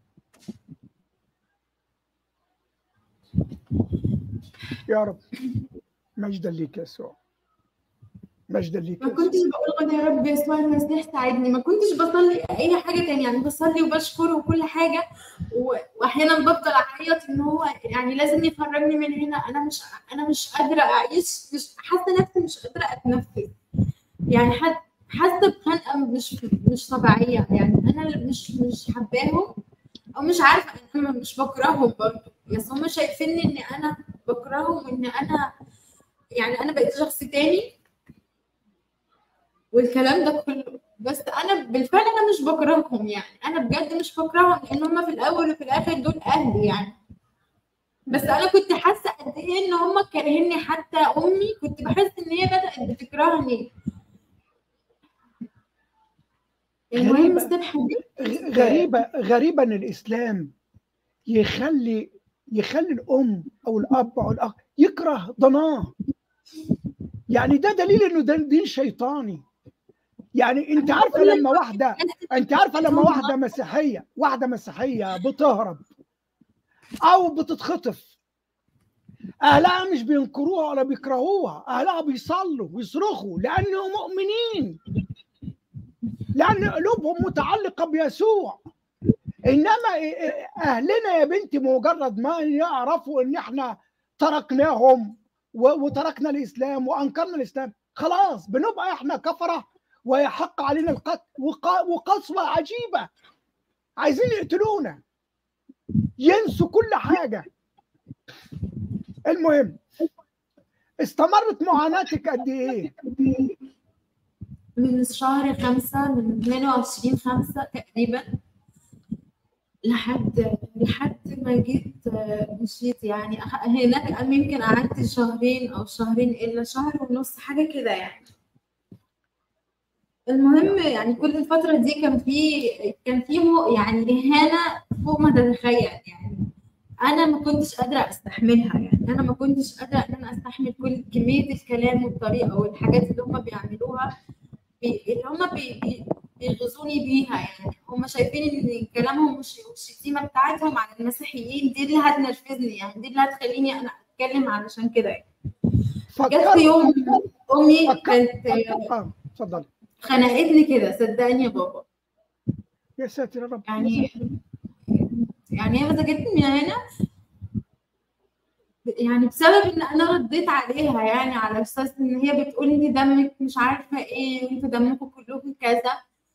يا رب مجدا ليك يا يسوع مجدا ليك ما يا يسوع كنتش بقول غير يا رب يسوع المسيح ساعدني ما كنتش بصلي اي حاجه تانية يعني بصلي وبشكره وكل حاجه و- واحيانا بفضل اعيط ان هو يعني لازم يخرجني من هنا انا مش انا مش قادره اعيش مش حاسه نفسي مش قادره اتنفس يعني حد حاسه بخنقه مش مش طبيعيه يعني انا مش مش حباهم او مش عارفه انا مش بكرههم برضه بس هم شايفيني ان انا بكرههم وان انا يعني انا بقيت شخص تاني والكلام ده كله بس انا بالفعل انا مش بكرههم يعني انا بجد مش بكرههم لان هم في الاول وفي الاخر دول اهلي يعني بس انا كنت حاسه قد ايه ان هم كارهيني حتى امي كنت بحس ان هي بدات بتكرهني المهم غريبة. السبحه دي غ- غريبة غريبة ان الاسلام يخلي يخلي الام او الاب او الاخ يكره ضناه يعني ده دليل انه ده دين شيطاني يعني انت عارفه لما واحده انت عارفه لما واحده مسيحيه واحده مسيحيه بتهرب او بتتخطف اهلها مش بينكروها ولا بيكرهوها اهلها بيصلوا ويصرخوا لانهم مؤمنين لان قلوبهم متعلقه بيسوع انما اهلنا يا بنتي مجرد ما يعرفوا ان احنا تركناهم و- وتركنا الاسلام وانكرنا الاسلام خلاص بنبقى احنا كفره ويحق علينا القتل وق- وقسوه عجيبه عايزين يقتلونا ينسوا كل حاجه المهم استمرت معاناتك قد ايه؟ من شهر خمسة من 22 خمسة تقريبا لحد لحد ما جيت آه، مشيت يعني أخ- هناك يمكن قعدت شهرين أو شهرين إلا شهر ونص حاجة كده يعني المهم يعني كل الفترة دي كان في كان في مو- يعني إهانة فوق ما تتخيل يعني أنا ما كنتش قادرة أستحملها يعني أنا ما كنتش قادرة إن أنا أستحمل كل كمية الكلام والطريقة والحاجات اللي هم بيعملوها بي- اللي هم بي بي بيغزوني بيها يعني هم شايفين ان كلامهم مش والشتيمه بتاعتهم على المسيحيين دي اللي هتنرفزني يعني دي اللي هتخليني انا اتكلم علشان كده يعني جت فكرت في يوم امي فكرت كانت اه اتفضلي خنقتني كده صدقني يا بابا يا ساتر يا رب يعني يعني هي مسكتني من هنا يعني بسبب ان انا رديت عليها يعني على اساس ان هي بتقول انت دمك مش عارفه ايه وانتوا دمكم كلكم كذا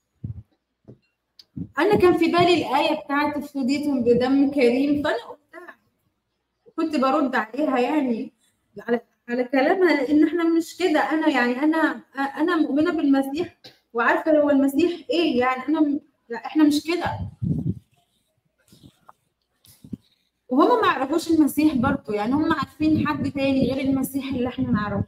انا كان في بالي الايه بتاعت افرضيتم بدم كريم فانا قلتها كنت برد عليها يعني على على كلامها لان احنا مش كده انا يعني انا انا مؤمنه بالمسيح وعارفه هو المسيح ايه يعني انا م- لا احنا مش كده وهم ما يعرفوش المسيح برضه يعني هم عارفين حد تاني غير المسيح اللي احنا نعرفه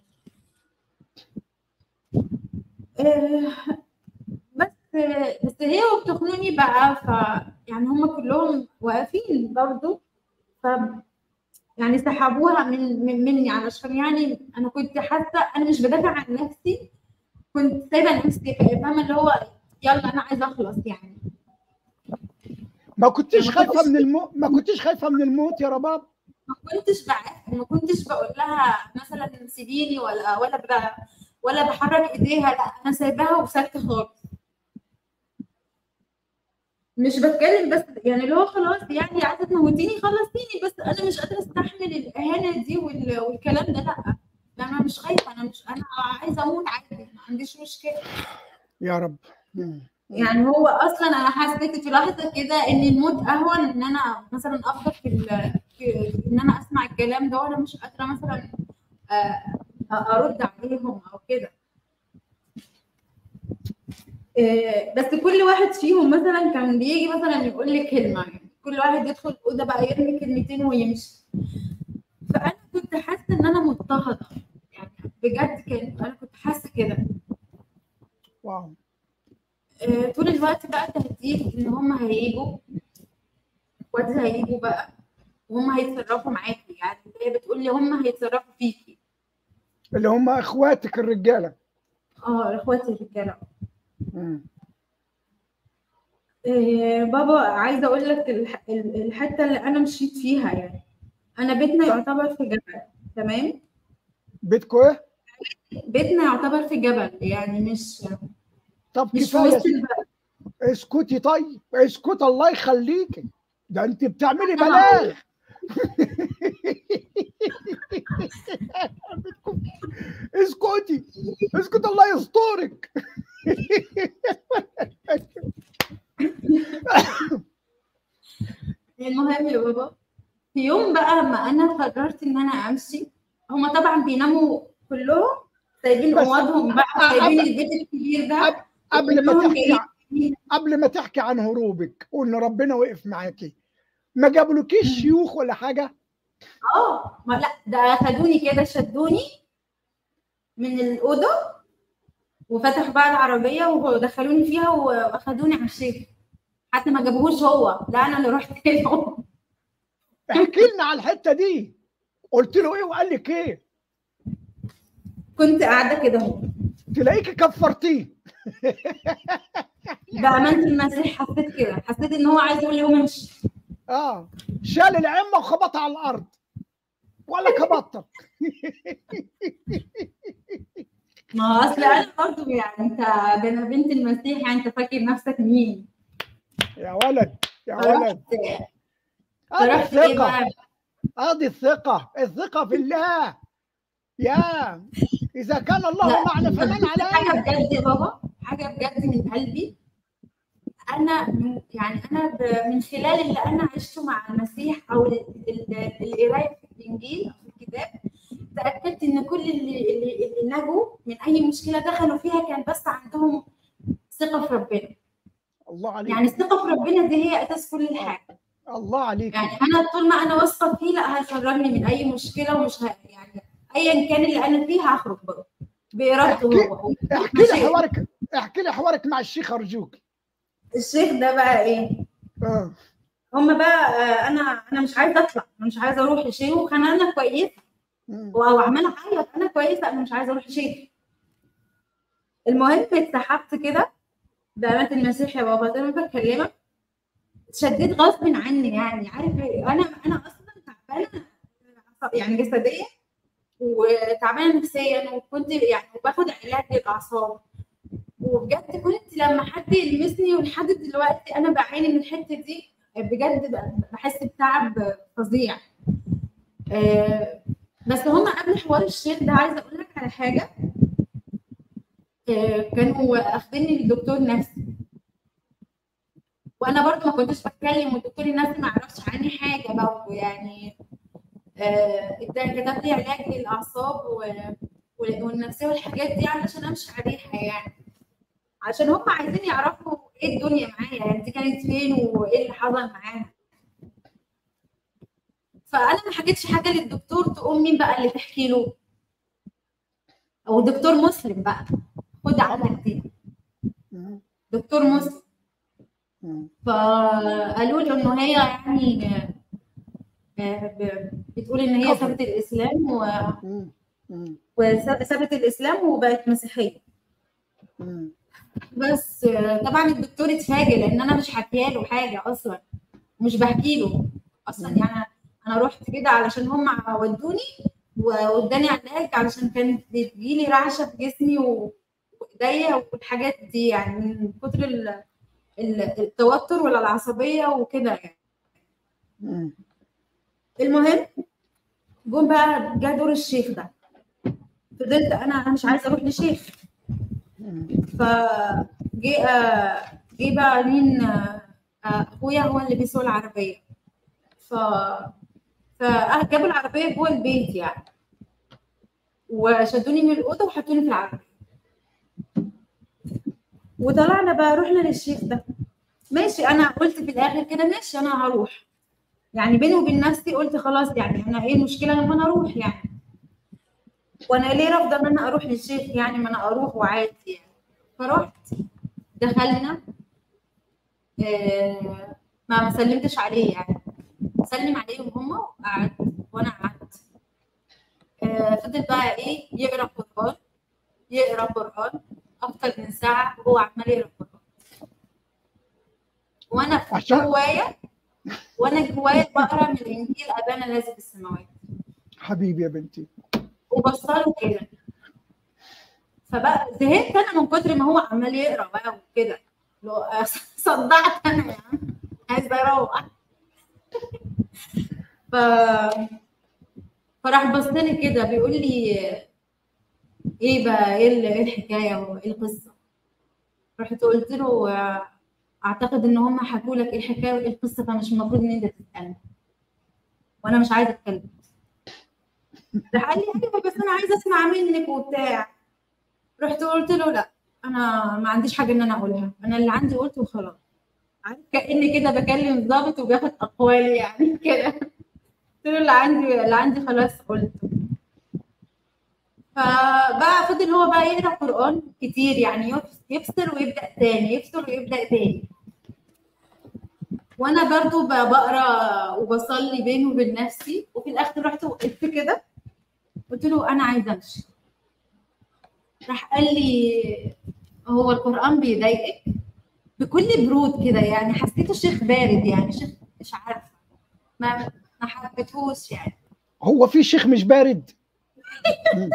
آه، بس بس هي وبتخنقني بقى ف يعني هم كلهم واقفين برضه ف يعني سحبوها من, من مني علشان يعني انا كنت حاسه انا مش بدافع عن نفسي كنت سايبه نفسي فاهمه اللي هو يلا انا عايزه اخلص يعني ما كنتش ما خايفه كنتش- من الموت ما كنتش خايفه من الموت يا رباب ما كنتش بعرف ما كنتش بقول لها مثلا سيبيني ولا ولا ب... ولا بحرك ايديها لا انا سايباها وساكته خالص مش بتكلم بس يعني اللي هو خلاص يعني عايزه تموتيني خلصتيني بس انا مش قادره استحمل الاهانه دي وال... والكلام ده لا لا انا مش خايفه انا مش انا عايزه اموت عادي ما عنديش مشكله يا رب مم. يعني هو اصلا انا حسيت في لحظه كده ان الموت اهون ان انا مثلا افضل في, ال- في ان انا اسمع الكلام ده وانا مش قادره مثلا آه، ارد عليهم او كده آه، بس كل واحد فيهم مثلا كان بيجي مثلا يقول لي كلمه يعني كل واحد يدخل الاوضه بقى يرمي كلمتين ويمشي فانا كنت حاسه ان انا مضطهده يعني بجد كان انا كنت حاسه كده واو آه، طول الوقت بقى تهديد ان هم هيجوا اخواتي هيجوا بقى وهم هيتصرفوا معاكي يعني هي بتقول لي هم هيتصرفوا فيكي اللي هم اخواتك الرجاله اه اخواتي الرجاله مم. آه، بابا عايزه اقول لك الح- ال- الحته اللي انا مشيت فيها يعني انا بيتنا يعتبر في جبل تمام بيتكو ايه بيتنا يعتبر في جبل يعني مش طب مش في كفايه وسط البلد اسكتي طيب اسكت الله يخليكي ده انت بتعملي بلاغ اسكتي اسكت الله يسترك المهم يا بابا في يوم بقى ما انا قررت ان انا امشي هما طبعا بيناموا كلهم سايبين بس- اوضهم بقى أ- سايبين البيت الكبير ده قبل ما وكلهم تحكي جايين قبل ما تحكي عن هروبك وان ربنا وقف معاكي ما جابلكيش شيوخ ولا حاجه اه ما لا ده خدوني كده شدوني من الاوضه وفتحوا بقى العربيه ودخلوني فيها واخدوني على الشيخ حتى ما جابوهوش هو لا انا اللي رحت له احكي لنا على الحته دي قلت له ايه وقال لك ايه كنت قاعده كده اهو تلاقيكي كفرتيه بامانه المسيح حسيت كده حسيت ان هو عايز يقول لي قوم امشي اه شال العمه وخبطها على الارض ولا كبطك ما هو اصل انا برضه يعني انت انا بنت المسيح يعني انت فاكر نفسك مين؟ يا ولد يا ولد فرحت ادي فرحت ايه الثقه بقى؟ ادي الثقه الثقه في الله يا اذا كان الله لا، معنا فمن حاجه علينا بجد يا بابا حاجه بجد من قلبي انا من يعني انا ب- من خلال اللي انا عشته مع المسيح او ال- ال- القرايه في الانجيل او في الكتاب تاكدت ان كل اللي اللي, اللي نجوا من اي مشكله دخلوا فيها كان بس عندهم ثقه في ربنا الله عليك يعني الثقه في ربنا دي هي اساس كل حاجه الله عليك يعني انا طول ما انا واثقه فيه لا هيخرجني من اي مشكله ومش ه... يعني ايا كان اللي انا فيه هخرج برضه بارادته احكي- هو احكي لي ماشي. حوارك احكي لي حوارك مع الشيخ ارجوك الشيخ ده بقى ايه اه هما بقى آه، انا انا مش عايزه اطلع انا مش عايزه اروح لشيخ انا انا كويسه مم. وعماله اعيط انا كويسه انا مش عايزه اروح لشيخ المهم اتسحبت كده بأمانة المسيح يا بابا زي ما بكلمك اتشديت غصب عني يعني عارف إيه؟ انا انا اصلا تعبانه يعني جسديا وتعبانه نفسيا وكنت يعني باخد علاج للاعصاب وبجد كنت لما حد يلمسني ولحد دلوقتي انا بعاني من الحته دي بجد ب- بحس بتعب فظيع آه، بس هم قبل حوار الشيخ ده عايزه اقول لك على حاجه آه، كانوا اخديني للدكتور نفسي وانا برضو ما كنتش بتكلم والدكتور النفسي ما يعرفش عني حاجه برضو يعني آه، ادى- كتب لي علاج للاعصاب و- وال- والنفسيه والحاجات دي علشان امشي عليها يعني عشان هم عايزين يعرفوا ايه الدنيا معايا يعني دي كانت فين وايه اللي حصل معاها فانا ما حكيتش حاجه للدكتور تقوم مين بقى اللي تحكي له او دكتور مسلم بقى خد عندك دي مم. دكتور مسلم مم. فقالوا لي انه هي يعني آه، ب- بتقول ان هي كفر. سابت الاسلام و- مم. مم. وسابت الاسلام وبقت مسيحيه مم. بس آه، طبعا الدكتور اتفاجئ لان انا مش حكيه له حاجه اصلا مش بحكي له اصلا مم. يعني انا رحت كده علشان هم ودوني واداني علاج علشان كانت بتجيلي رعشه في جسمي و- وايديا والحاجات دي يعني من كتر ال- ال- التوتر ولا العصبيه وكده يعني مم. المهم جم بقى جه دور الشيخ ده فضلت انا انا مش عايزه اروح لشيخ مم. فجه آه، جه بقى مين آه، آه، اخويا هو اللي بيسوق العربيه ف فجابوا العربيه جوه البيت يعني وشدوني من الاوضه وحطوني في العربيه وطلعنا بقى رحنا للشيخ ده ماشي انا قلت في الاخر كده ماشي انا هروح يعني بيني وبين نفسي قلت خلاص يعني انا ايه المشكله لما انا اروح يعني وانا ليه رافضه ان انا اروح للشيخ يعني ما انا اروح وعادي يعني فرحت دخلنا آه ما ما سلمتش عليه يعني سلم عليهم هما وقعدت وانا قعدت آه فضل بقى ايه يقرا قران يقرا قران اكتر من ساعه وهو عمال يقرا قران وانا في عشان- جوايا وانا جوايا بقرا من انجيل ابانا الذي في السماوات حبيبي يا بنتي وبصله كده فبقى زهقت انا من كتر ما هو عمال يقرا بقى وكده لو صدعت انا يا عم عايز اروح ف فراح بص لي كده بيقول لي ايه بقى ايه ال- إيه الحكايه وايه القصه رحت قلت له آه، اعتقد ان هم حكوا لك ايه الحكايه وايه القصه فمش المفروض ان انت تسالني وانا مش عايزه اتكلم راح قال لي ايوه بس انا عايزه اسمع منك وبتاع رحت قلت له لا انا ما عنديش حاجه ان انا اقولها انا اللي عندي قلته وخلاص عارف كاني كده بكلم الضابط وبياخد اقوالي يعني كده قلت له اللي عندي اللي عندي خلاص قلته فبقى فضل هو بقى يقرا قران كتير يعني يفس- يفصل ويبدا تاني يفصل ويبدا تاني وانا برضو ب- بقرا وبصلي بيني وبين نفسي وفي الاخر رحت وقفت كده قلت له انا عايزه امشي راح قال لي هو القران بيضايقك بكل برود كده يعني حسيته شيخ بارد يعني شيخ مش عارفه ما ما حبيتهوش يعني هو في شيخ مش بارد مم.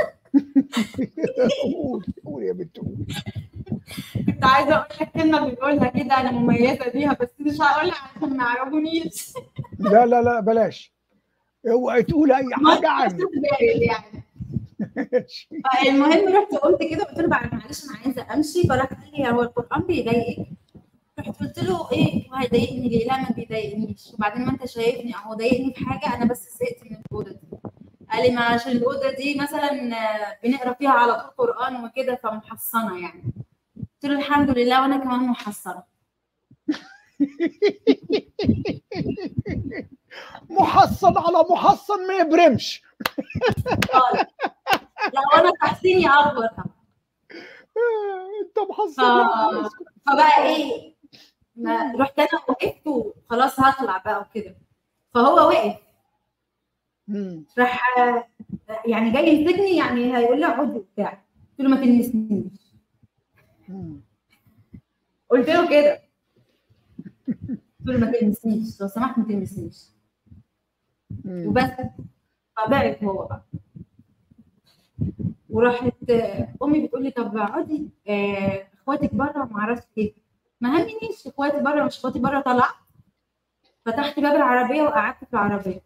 قول قول يا بنت قول كنت عايزه اقول لك كلمه بنقولها كده انا مميزه بيها بس مش هقولها عشان ما يعرفونيش لا لا لا بلاش اوعي تقول اي حاجه عني شيخ بارد يعني المهم رحت قلت كده قلت له بعد معلش انا عايزه امشي فراح قال لي هو القران بيضايقك رحت قلت له ايه هو هيضايقني ليه؟ لا ما بيضايقنيش وبعدين ما انت شايفني اهو ضايقني في حاجه انا بس زهقت من الاوضه دي قال لي ما عشان الاوضه دي مثلا آه، بنقرا فيها على طول قران وكده فمحصنه يعني قلت له الحمد لله وانا كمان محصنه محصن على محصن ما يبرمش قال لا وانا تحسيني اكبر آه، انت محصن آه. يا فبقى ايه ما رحت انا وقفت وخلاص هطلع بقى وكده فهو وقف مم. راح آه، يعني جاي يمسكني يعني هيقول لي اقعد وبتاع قلت له ما تلمسنيش مم. قلت له كده قلت له ما تلمسنيش لو سمحت ما تلمسنيش مم. وبس فبعد هو بقى وراحت آه، امي بتقول لي طب اقعدي آه، اخواتك بره ما اعرفش ايه ما همنيش اخواتي بره مش اخواتي بره طلعت فتحت باب العربيه وقعدت في العربيه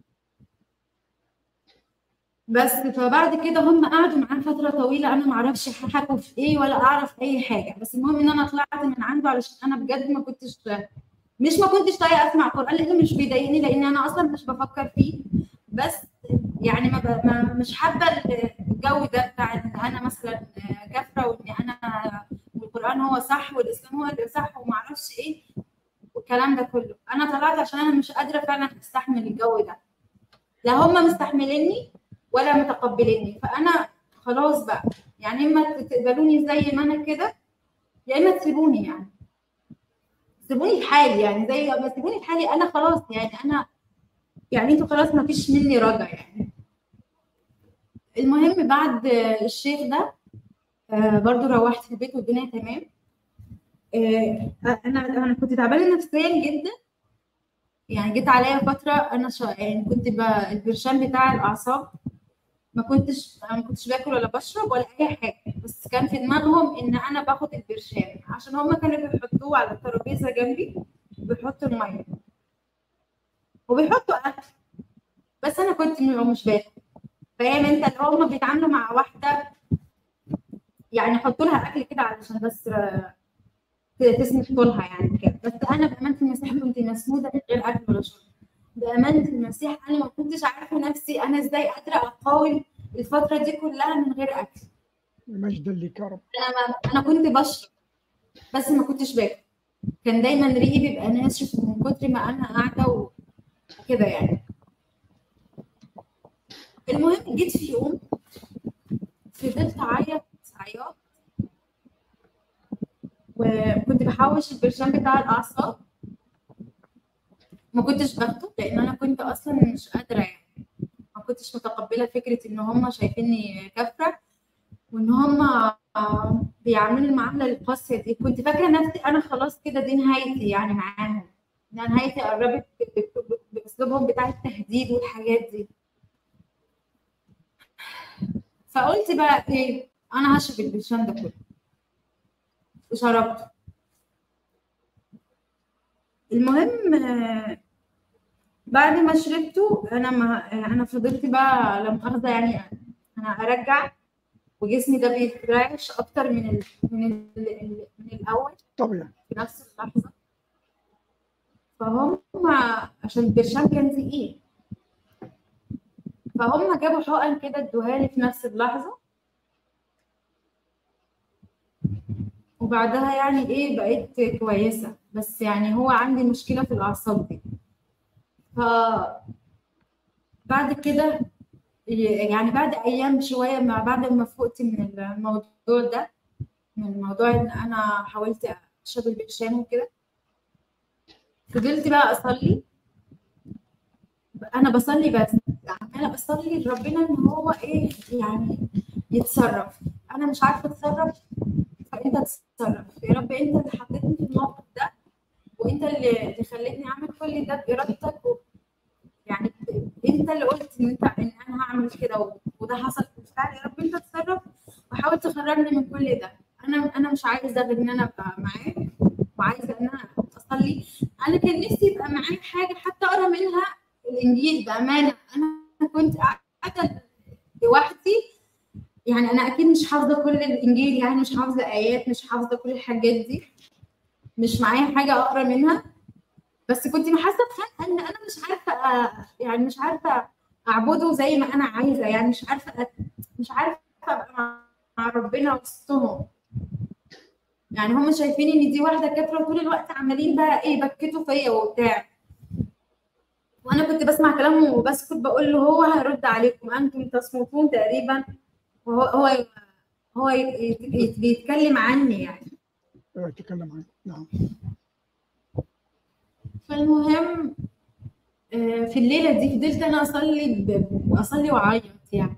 بس فبعد كده هم قعدوا معاه فتره طويله انا ما اعرفش حكوا في ايه ولا اعرف اي حاجه بس المهم ان انا طلعت من عنده علشان انا بجد ما كنتش مش ما كنتش طايقه اسمع قران لانه مش بيضايقني لان انا اصلا مش بفكر فيه بس يعني ما, ب... ما مش حابه الجو ده بتاع ان انا مثلا كافره وان انا والقران هو صح والاسلام هو اللي صح وما اعرفش ايه والكلام ده كله انا طلعت عشان انا مش قادره فعلا استحمل الجو ده لا هم مستحمليني ولا متقبليني فانا خلاص بقى يعني اما تقبلوني زي ما انا كده يا اما تسيبوني يعني سيبوني في حالي يعني زي ما سيبوني في حالي انا خلاص يعني انا يعني انتوا خلاص ما فيش مني رجع يعني المهم بعد الشيخ ده آه برضو روحت في البيت والدنيا تمام آه انا انا كنت تعبانه نفسيا جدا يعني جيت عليا فتره انا شا... يعني كنت ب... البرشام بتاع الاعصاب ما كنتش ما كنتش باكل ولا بشرب ولا اي حاجه بس كان في دماغهم ان انا باخد البرشام عشان هم كانوا بيحطوه على الترابيزه جنبي بيحطوا الميه وبيحطوا اكل بس انا كنت مش باكل فاهم انت اللي هم بيتعاملوا مع واحده يعني يحطوا لها اكل كده علشان بس تسند طولها يعني كده بس انا بامانه المسيح كنت مسنوده من غير اكل ولا شرب بامانه المسيح انا ما كنتش عارفه نفسي انا ازاي قادره اقاوم الفتره دي كلها من غير اكل المجد لك يا رب انا ما انا كنت بشرب بس ما كنتش باكل كان دايما ريقي بيبقى ناشف من كتر ما انا قاعده وكده يعني المهم جيت في يوم فضلت اعيط عياط وكنت بحوش البرشام بتاع الاعصاب ما كنتش باخده لان انا كنت اصلا مش قادره يعني ما كنتش متقبله فكره ان هم شايفيني كافره وان هم بيعملوا المعامله القاسيه دي كنت فاكره نفسي انا خلاص كده دي نهايتي يعني معاهم ان نهايتي قربت باسلوبهم بتاع التهديد والحاجات دي فقلت بقى ايه انا هشرب البرشام ده كله وشربته المهم بعد ما شربته انا ما انا فضلت بقى لا مؤاخذه يعني انا ارجع وجسمي ده بيترعش اكتر من ال من ال من الاول طبيعي في نفس اللحظه فهم عشان البرشام كان تقيل فهم جابوا حقن كده ادوها لي في نفس اللحظه وبعدها يعني ايه بقيت كويسه بس يعني هو عندي مشكله في الاعصاب دي ف بعد كده يعني بعد ايام شويه مع بعد ما فقت من الموضوع ده من موضوع ان انا حاولت اشرب البرشام وكده فضلت بقى اصلي انا بصلي بس عماله بصلي لربنا ان هو ايه يعني يتصرف انا مش عارفه اتصرف فانت تتصرف يا رب انت اللي حطيتني في الموقف ده وانت اللي اللي خلتني اعمل كل ده بارادتك و... يعني انت اللي قلت ان انت ان انا هعمل كده وده حصل بالفعل يا رب انت تتصرف وحاول تخرجني من كل ده انا انا مش عايزه غير ان انا ابقى معاك وعايزه ان انا اصلي انا كان نفسي يبقى معايا حاجه حتى اقرا منها الانجيل بامانه انا كنت قاعده لوحدي يعني انا اكيد مش حافظه كل الانجيل يعني مش حافظه ايات مش حافظه كل الحاجات دي مش معايا حاجه اقرا منها بس كنت حاسه بخنقه ان انا مش عارفه أ... يعني مش عارفه اعبده زي ما انا عايزه يعني مش عارفه أ... مش عارفه ابقى مع... مع ربنا وسطهم يعني هم شايفين ان دي واحده كافره وطول الوقت عمالين بقى ايه بكتوا فيا وبتاع وانا كنت بسمع كلامهم وبسكت بقول له هو هيرد عليكم انتم تصمتون تقريبا وهو هو هو بيتكلم عني يعني يتكلم عنه نعم فالمهم في الليله دي فضلت انا اصلي اصلي واعيط يعني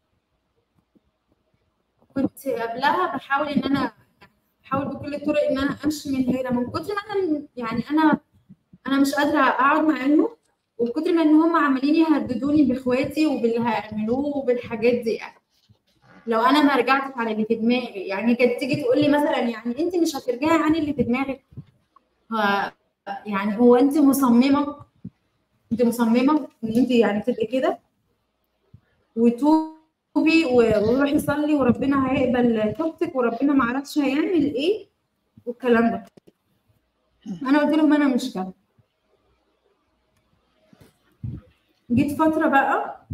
كنت قبلها بحاول ان انا بحاول بكل الطرق ان انا امشي من هنا من كتر ما انا يعني انا انا مش قادره اقعد معاهم وكتر ما ان هم عمالين يهددوني باخواتي وباللي هيعملوه وبالحاجات دي يعني لو انا ما رجعتش على اللي في دماغي يعني كانت تيجي تقول لي مثلا يعني انت مش هترجعي عن اللي في دماغك ف يعني هو انت مصممه انت مصممه ان انت يعني تبقي كده وتوبي وروحي صلي وربنا هيقبل توبتك وربنا ما عرفش هيعمل ايه والكلام ده انا قلت لهم انا مش كده جيت فتره بقى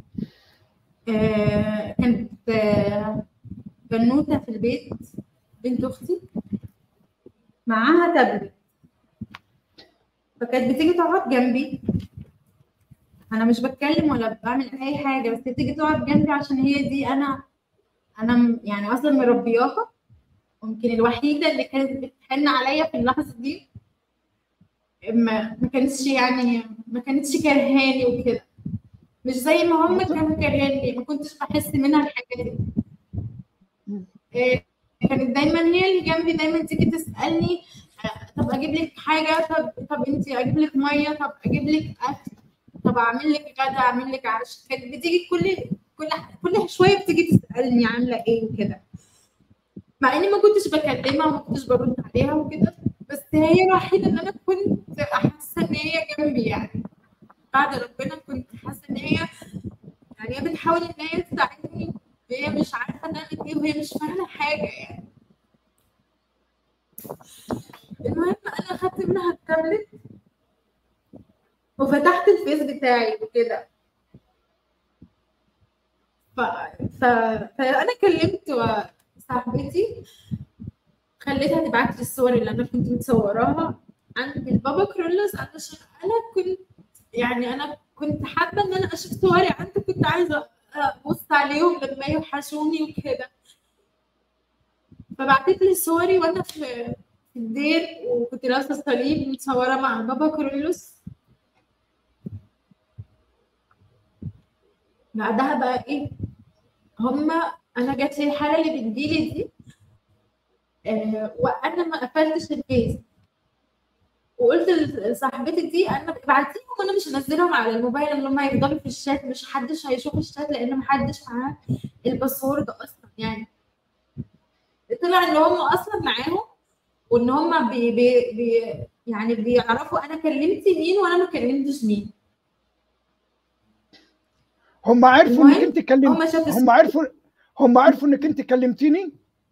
آه كانت آه بنوته في البيت بنت اختي معاها تابلت فكانت بتيجي تقعد جنبي انا مش بتكلم ولا بعمل اي حاجه بس تيجي تقعد جنبي عشان هي دي انا انا يعني اصلا مربياها ممكن الوحيده اللي كانت بتحن عليا في اللحظه دي ما ما كانتش يعني ما كانتش كرهاني وكده مش زي ما هم كانوا كرهاني ما كنتش بحس منها الحاجه دي إيه كانت دايما هي اللي جنبي دايما تيجي تسالني آه، طب اجيب لك حاجه طب طب انت اجيب لك ميه طب اجيب لك اكل طب اعمل لك غدا اعمل لك عشاء كانت بتيجي كل كل كل شويه بتيجي تسالني عامله ايه وكده مع اني ما كنتش بكلمها وما كنتش برد عليها وكده بس هي الوحيده اللي انا كنت حاسه ان هي جنبي يعني بعد ربنا كنت حاسه ان هي يعني هي بتحاول ان هي تساعدني هي مش عارفه نعمل ايه وهي مش فاهمه حاجه يعني المهم انا اخدت منها التابلت وفتحت الفيس بتاعي وكده ف... ف... فانا كلمت صاحبتي خليتها تبعت لي الصور اللي انا كنت متصوراها عند البابا كرولوس علشان انا كنت يعني انا كنت حابه ان انا اشوف صوري عنده كنت عايزه ابص عليهم لما يوحشوني وكده فبعتت لي صوري وانا في في الدير وكنت لابسه الصليب متصوره مع بابا كرولوس بعدها بقى ايه هما انا جات لي الحاله اللي بتجيلي دي آه وانا ما قفلتش الفيس وقلت لصاحبتي دي انا ابعتيهم وانا مش هنزلهم على الموبايل ان هم هيفضلوا في الشات مش حدش هيشوف الشات لان محدش معاه الباسورد اصلا يعني طلع ان هم اصلا معاهم وان هم بي بي بي يعني بيعرفوا انا كلمت مين وانا ما كلمتش مين هم عرفوا انك انت هم كلمت شافوا هم عرفوا هم عرفوا انك انت كلمتيني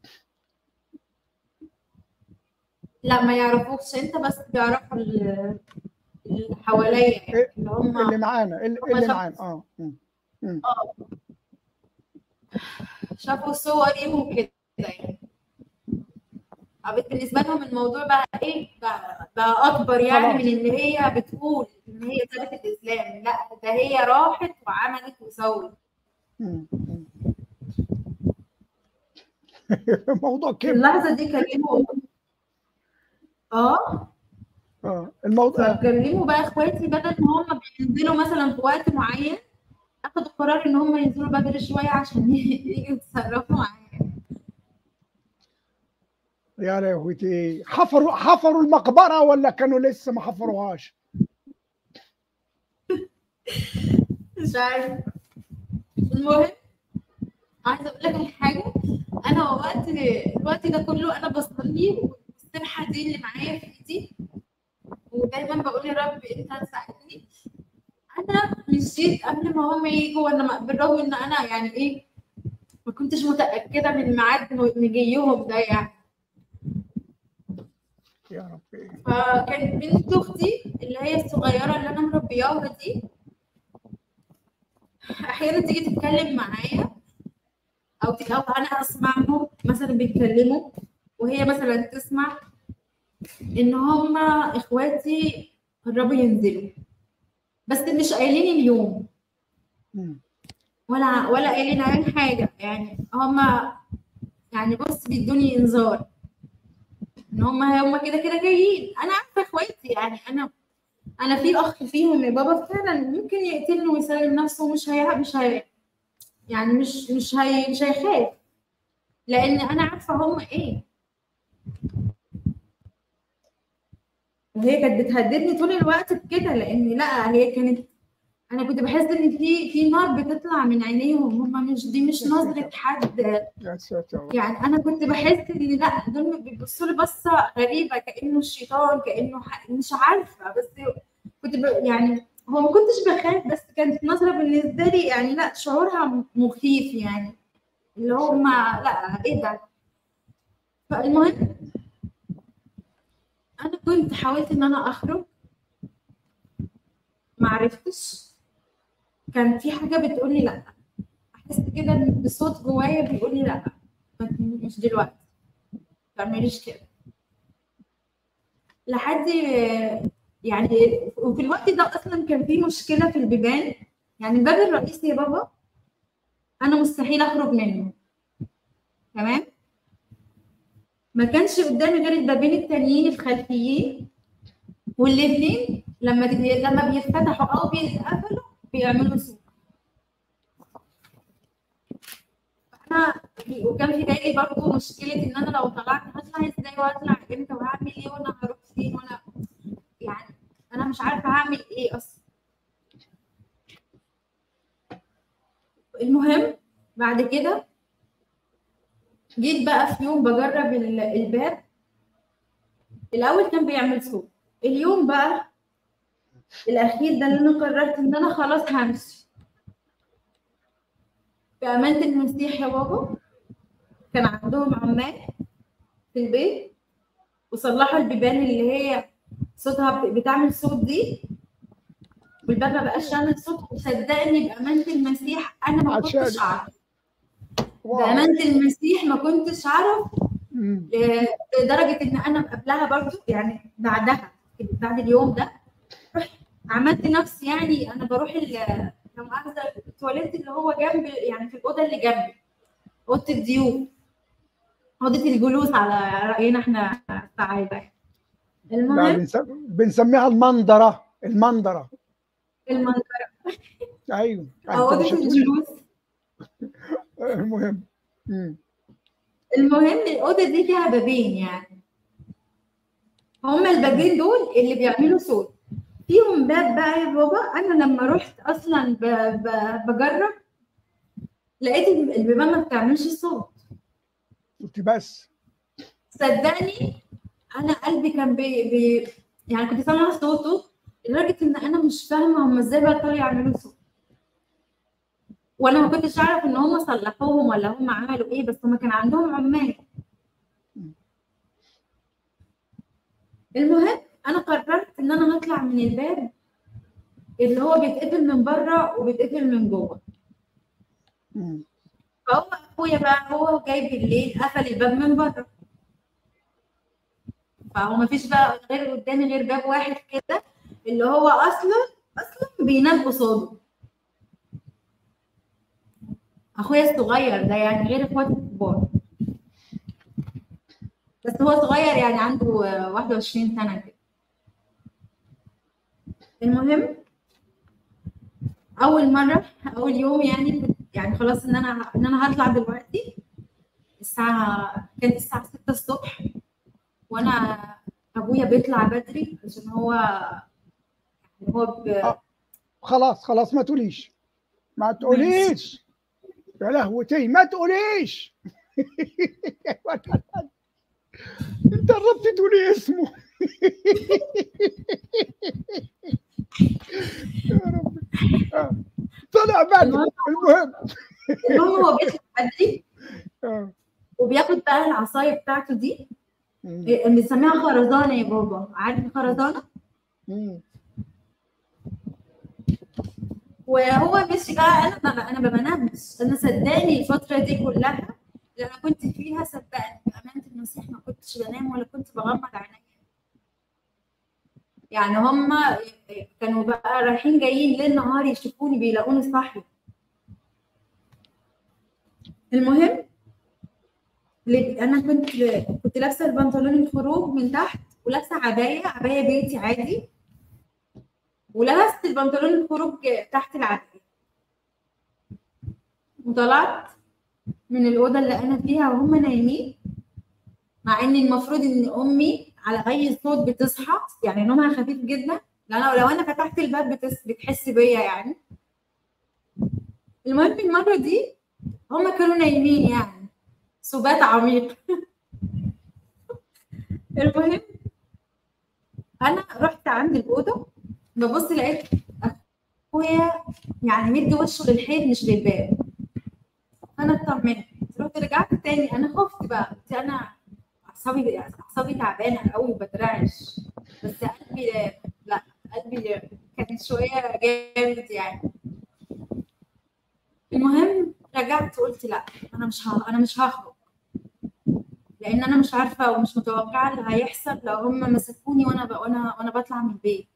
لا ما يعرفوكش انت بس بيعرفوا ال- اللي حواليا يعني اللي هم اللي معانا اللي, هم اللي شافوا معانا اه مم. مم. شافوا صوري وكده يعني عبت بالنسبه لهم الموضوع بقى ايه بقى, بقى اكبر يعني خلاص. من ان هي بتقول ان هي سابت الاسلام لا ده هي راحت وعملت وسوت مم. مم. الموضوع في كبر اللحظه دي كلموا اه اه الموضوع فكلموا بقى اخواتي بدل ما هم بينزلوا مثلا في وقت معين اخدوا قرار ان هم ينزلوا بدري شويه عشان يجوا يتصرفوا معايا يا لهوتي حفروا حفروا المقبره ولا كانوا لسه ما حفروهاش مش عارفه المهم عايزه اقول لك على حاجه انا وقت الوقت ده كله انا بصلي والسبحه دي اللي معايا في ايدي ودايما بقول يا رب انت هتساعدني انا مشيت قبل ما هم يجوا وانا بالرغم ان انا يعني ايه ما كنتش متاكده من ميعاد مجيهم ده يعني يا ربي فكانت بنت اختي اللي هي الصغيره اللي انا مربياها دي احيانا تيجي تتكلم معايا او ت- او انا اسمعهم مثلا بيتكلموا وهي مثلا تسمع ان هم اخواتي قربوا ينزلوا بس مش قايلين اليوم مم. ولا ولا قايلين اي حاجه يعني هم يعني بص بيدوني انذار ان هم هم كده كده جايين انا عارفه اخواتي يعني انا انا في اخ فيهم يا بابا فعلا ممكن يقتلني ويسلم نفسه ومش هي مش هي يعني مش مش هي مش هيخاف لان انا عارفه هم ايه وهي كانت بتهددني طول الوقت بكده لان لا هي كانت انا كنت بحس ان في في نار بتطلع من عينيهم هم مش دي مش نظره حد يا ساتر يعني انا كنت بحس ان لا دول بيبصوا لي بصه غريبه كانه الشيطان كانه ح... مش عارفه بس كنت ب... يعني هو ما كنتش بخاف بس كانت نظره بالنسبه لي يعني لا شعورها مخيف يعني اللي هم لا ايه ده فالمهم انا كنت حاولت ان انا اخرج ما عرفتش كان في حاجه بتقول لي لا احس كده إن بصوت جوايا بيقول لي لا ما- مش دلوقتي ما تعمليش كده لحد يعني وفي الوقت ده اصلا كان في مشكله في البيبان يعني الباب الرئيسي يا بابا انا مستحيل اخرج منه تمام ما كانش قدامي غير البابين التانيين الخلفيين والاثنين لما تبي- لما بيتفتحوا او بيتقفلوا بيعملوا صوت انا في وكان في جاي لي برضه مشكله ان انا لو طلعت هطلع ازاي وهطلع امتى وهعمل ايه وانا هروح فين وانا يعني انا مش عارفه هعمل ايه اصلا المهم بعد كده جيت بقى في يوم بجرب ال- الباب الاول كان بيعمل صوت اليوم بقى الاخير ده اللي انا قررت ان انا خلاص همشي بأمانة المسيح يا بابا كان عندهم عمال في البيت وصلحوا البيبان اللي هي صوتها ب- بتعمل صوت دي والباب ما بقاش يعمل صوت وصدقني بأمانة المسيح أنا ما عشان- كنتش أعرف واو. بأمانة المسيح ما كنتش أعرف مم. آه، لدرجة إن أنا قبلها برضو يعني بعدها بعد اليوم ده رحت عملت نفسي يعني أنا بروح ال- لو مؤاخذة التواليت اللي هو جنب يعني في الأوضة اللي جنبي أوضة الضيوف أوضة الجلوس على رأينا إحنا السعادة لا المهم بنسم- بنسميها المنظرة المنظرة المنظرة ايوه أو انت أوضة مش هتقول الجلوس المهم مم. المهم الأوضة دي فيها بابين يعني هما البابين دول اللي بيعملوا صوت فيهم باب بقى يا بابا أنا لما رحت أصلا ب... ب... بجرب لقيت البيبان ما بتعملش صوت قلت بس صدقني أنا قلبي كان بي... بي... يعني كنت سامعة صوته لدرجة إن أنا مش فاهمة هما إزاي بطلوا يعملوا صوت وأنا ما كنتش أعرف إن هما صلحوهم ولا هما عملوا إيه بس هما كان عندهم عمال المهم انا قررت ان انا هطلع من الباب اللي هو بيتقفل من بره وبيتقفل من جوه مم. فهو اخويا بقى هو جاي بالليل قفل الباب من بره فهو مفيش بقى غير قدامي غير باب واحد كده اللي هو اصلا اصلا بينام قصاده اخويا الصغير ده يعني غير اخواتي الكبار بس هو صغير يعني عنده آه، 21 سنه كده المهم اول مره اول يوم يعني كنت يعني خلاص ان انا ان انا هطلع دلوقتي الساعه كانت الساعه 6 الصبح وانا ابويا بيطلع بدري عشان هو يعني هو ب... آه. خلاص خلاص ما تقوليش ما تقوليش يا لهوتي ما تقوليش انت قربت تقولي اسمه يا رب آه. طلع بدري المهم المهم هو بيطلع بدري آه. وبياخد بقى العصايه بتاعته دي مم. إيه، بنسميها خرزانه يا بابا عارف الخرزانه مم. وهو ماشي بقى انا ما انا ما بنامش انا صدقني الفتره دي كلها اللي انا كنت فيها صدقني بامانه المسيح ما كنتش بنام ولا كنت بغمض عينيا يعني هم كانوا بقى رايحين جايين ليل نهار يشوفوني بيلاقوني صاحيه المهم ل- انا كنت كنت لابسه البنطلون الخروج من تحت ولابسه عبايه عبايه بيتي عادي ولبست البنطلون الخروج تحت العبايه وطلعت من الاوضه اللي انا فيها وهم نايمين مع ان المفروض ان امي على اي صوت بتصحى يعني نومها خفيف جدا لو انا لو انا فتحت الباب بتس بتحس بيا يعني المهم المره دي هم كانوا نايمين يعني سبات عميق المهم انا رحت عند الاوضه ببص لقيت اخويا يعني مدي وشه للحيط مش للباب انا اطمنت رحت رجعت تاني انا خفت بقى قلت انا اعصابي اعصابي تعبانه قوي وبترعش بس قلبي لا قلبي كان شويه جامد يعني المهم رجعت قلت لا انا مش ه... انا مش هخرج لان انا مش عارفه ومش متوقعه اللي هيحصل لو هم مسكوني وانا ب... وانا وانا بطلع من البيت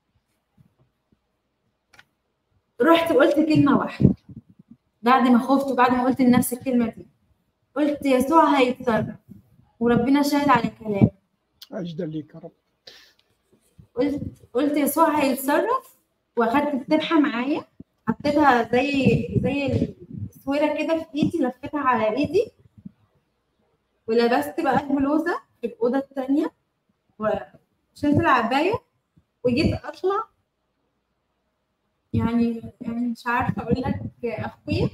رحت قلت كلمه واحده بعد ما خفت وبعد ما قلت لنفسي الكلمه دي قلت يسوع هيتصرف وربنا شاهد على كلامي اجدل ليك يا رب قلت قلت يسوع هيتصرف واخدت السبحه معايا حطيتها زي زي السويره كده في ايدي لفيتها على ايدي ولبست بقى البلوزه في الاوضه الثانيه وشلت العبايه وجيت اطلع يعني يعني مش عارفه اقول لك اخويا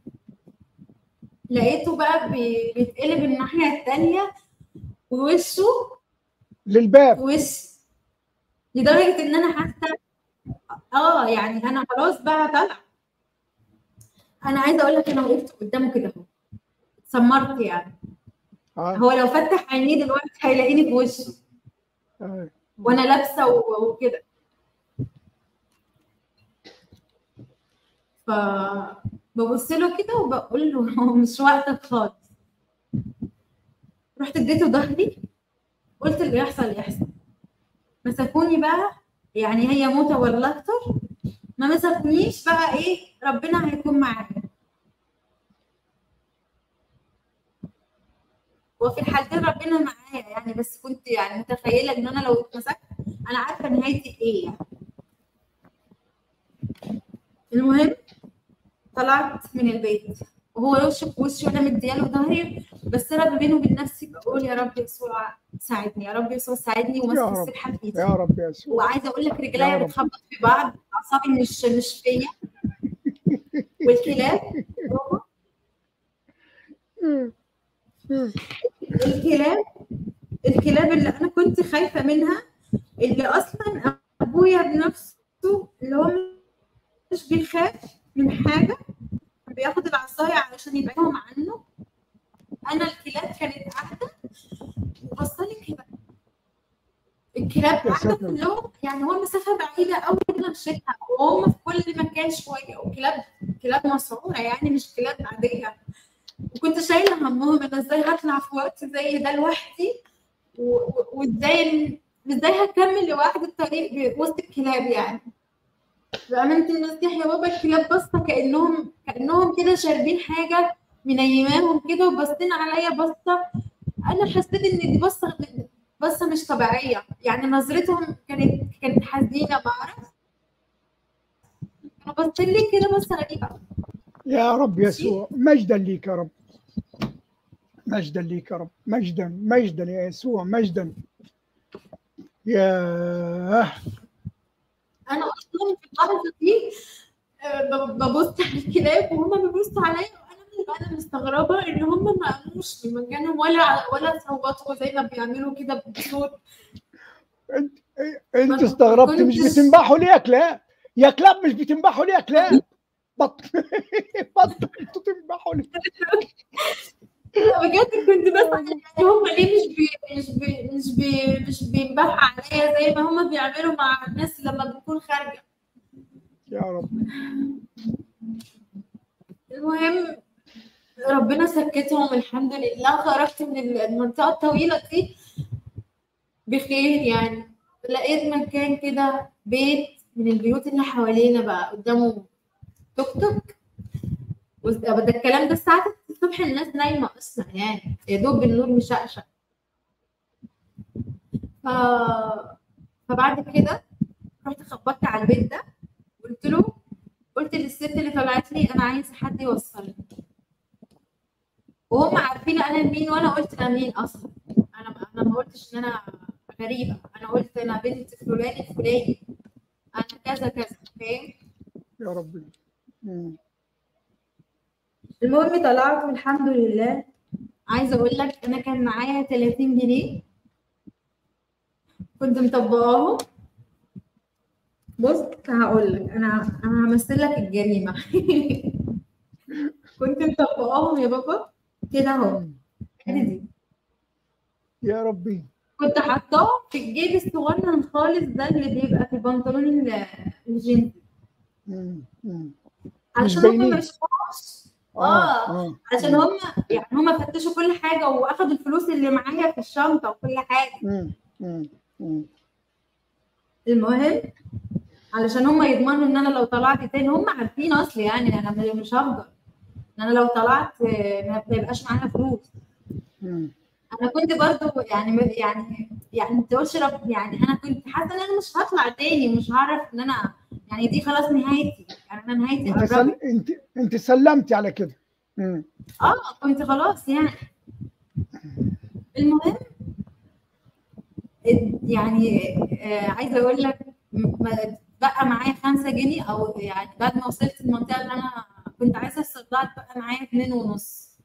لقيته بقى بي- بيتقلب الناحيه الثانيه ووشه للباب وش لدرجه ان انا حتى اه يعني انا خلاص بقى طالعه انا عايزه اقول لك انا وقفت قدامه كده اهو اتسمرت يعني آه. هو لو فتح عينيه دلوقتي هيلاقيني في وشه آه. وانا لابسه و- وكده ف ببص له كده وبقول له هو مش وقتك خالص رحت اديته ظهري قلت اللي يحصل يحصل مسكوني بقى يعني هي موتة ولا اكتر ما مسكنيش بقى ايه ربنا هيكون معايا وفي الحالتين ربنا معايا يعني بس كنت يعني متخيله ان انا لو اتمسكت انا عارفه نهايتي ايه يعني. المهم طلعت من البيت وهو وشه في وشي وانا مدياله ظهري بس انا بيني وبين نفسي بقول يا رب يسوع ساعدني يا رب يسوع ساعدني يا وماسك رب. السبحه في ايدي يا رب يا يسوع وعايزه اقول لك يا رجليا رب. بتخبط في بعض اعصابي مش مش فيا والكلاب بابا، مم. مم. الكلاب الكلاب اللي انا كنت خايفه منها اللي اصلا ابويا بنفسه اللي هو مش بيخاف من حاجه بياخد العصايه علشان يبعدهم عنه انا الكلاب كانت قاعده وبصلي كده الكلاب يا قاعده ساتر. كلهم يعني هو مسافه بعيده قوي كده مشيتها وهم في كل مكان شويه وكلاب كلاب مسعوره يعني مش كلاب عاديه وكنت شايله همهم انا ازاي هطلع في وقت زي ده لوحدي و- و- وازاي ازاي هكمل لوحدي الطريق ب- وسط الكلاب يعني بأمانة المسيح يا بابا الكلاب باصة كأنهم كأنهم كده شاربين حاجة منيماهم كده وباصين عليا بصة أنا حسيت إن دي بصة بصة مش طبيعية يعني نظرتهم كانت كانت حزينة معرفش كانوا باصين لي كده بصة غريبة يا رب يسوع مجدا ليك يا رب مجدا ليك يا رب مجدا مجدا يا يسوع مجدا يا انا اصلا في اللحظه دي آه، ب- ببص على الكلاب وهم بيبصوا عليا وانا انا مستغربه ان هم ما قاموش من مكانهم ولا ولا صوتوا زي ما بيعملوا كده بصوت انت انت ما استغربت مش كنتش- بتنبحوا ليه يا كلاب يا كلاب مش بتنبحوا ليه يا كلاب بط بطلوا تنبحوا ليه بجد كنت بسأل يعني هم ليه مش بي مش بي مش بي مش بينبهوا عليا زي ما هم بيعملوا مع الناس لما بتكون خارجه يا رب المهم ربنا سكتهم الحمد لله خرجت من المنطقة الطويلة دي بخير يعني لقيت مكان كده بيت من البيوت اللي حوالينا بقى قدامه توك توك وز- ده الكلام ده الساعة 6 الصبح الناس نايمة أصلا يعني يا دوب النور مشقشق ف... فبعد كده رحت خبطت على البيت ده قلت له قلت للست اللي طلعت لي انا عايز حد يوصلني وهم عارفين انا مين وانا قلت انا مين اصلا انا انا ما قلتش ان انا غريبه انا قلت انا بنت فلان الفلاني انا كذا كذا فاهم يا رب مم. المهم طلعت والحمد لله عايزه اقول لك انا كان معايا 30 جنيه كنت مطبقاهم بص هقول لك انا انا همثل لك الجريمه كنت مطبقاهم يا بابا كده اهو ادي دي يا ربي كنت حاطاه في الجيب الصغنن خالص ده اللي بيبقى في البنطلون ال- الجينز مم. مم. علشان هم باينين. ما يشوفوش اه آه. اه عشان هم يعني هم فتشوا كل حاجه واخدوا الفلوس اللي معايا في الشنطه وكل حاجه مم. مم. مم. المهم علشان هم يضمنوا ان انا لو طلعت تاني هم عارفين اصلي يعني انا مش هفضل ان انا لو طلعت آه، ما يبقاش معايا فلوس مم. انا كنت برضو يعني يعني يعني ما تقولش رب يعني انا كنت حاسه ان انا مش هطلع تاني مش هعرف ان انا يعني دي خلاص نهايتي يعني انا نهايتي انت سل... قربت انت انت سلمتي على كده مم. اه كنت خلاص يعني المهم يعني آه عايزه اقول لك بقى معايا خمسة جنيه او يعني بعد ما وصلت المنطقه اللي انا كنت عايزه استطلعت بقى معايا اتنين ونص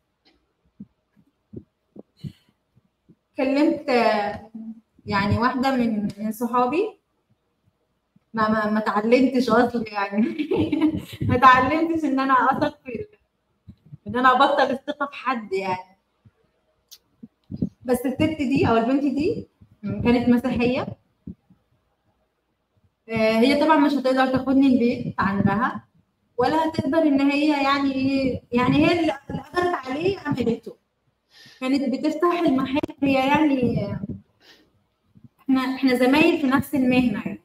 كلمت يعني واحده من من صحابي ما ما ما اتعلمتش اصلا يعني ما اتعلمتش ان انا اثق في ان انا ابطل الثقه في حد يعني بس الست دي او البنت دي كانت مسيحيه هي طبعا مش هتقدر تاخدني البيت عندها ولا هتقدر ان هي يعني ايه يعني هي اللي قدرت عليه عملته كانت بتفتح المحل هي يعني احنا احنا زمايل في نفس المهنه يعني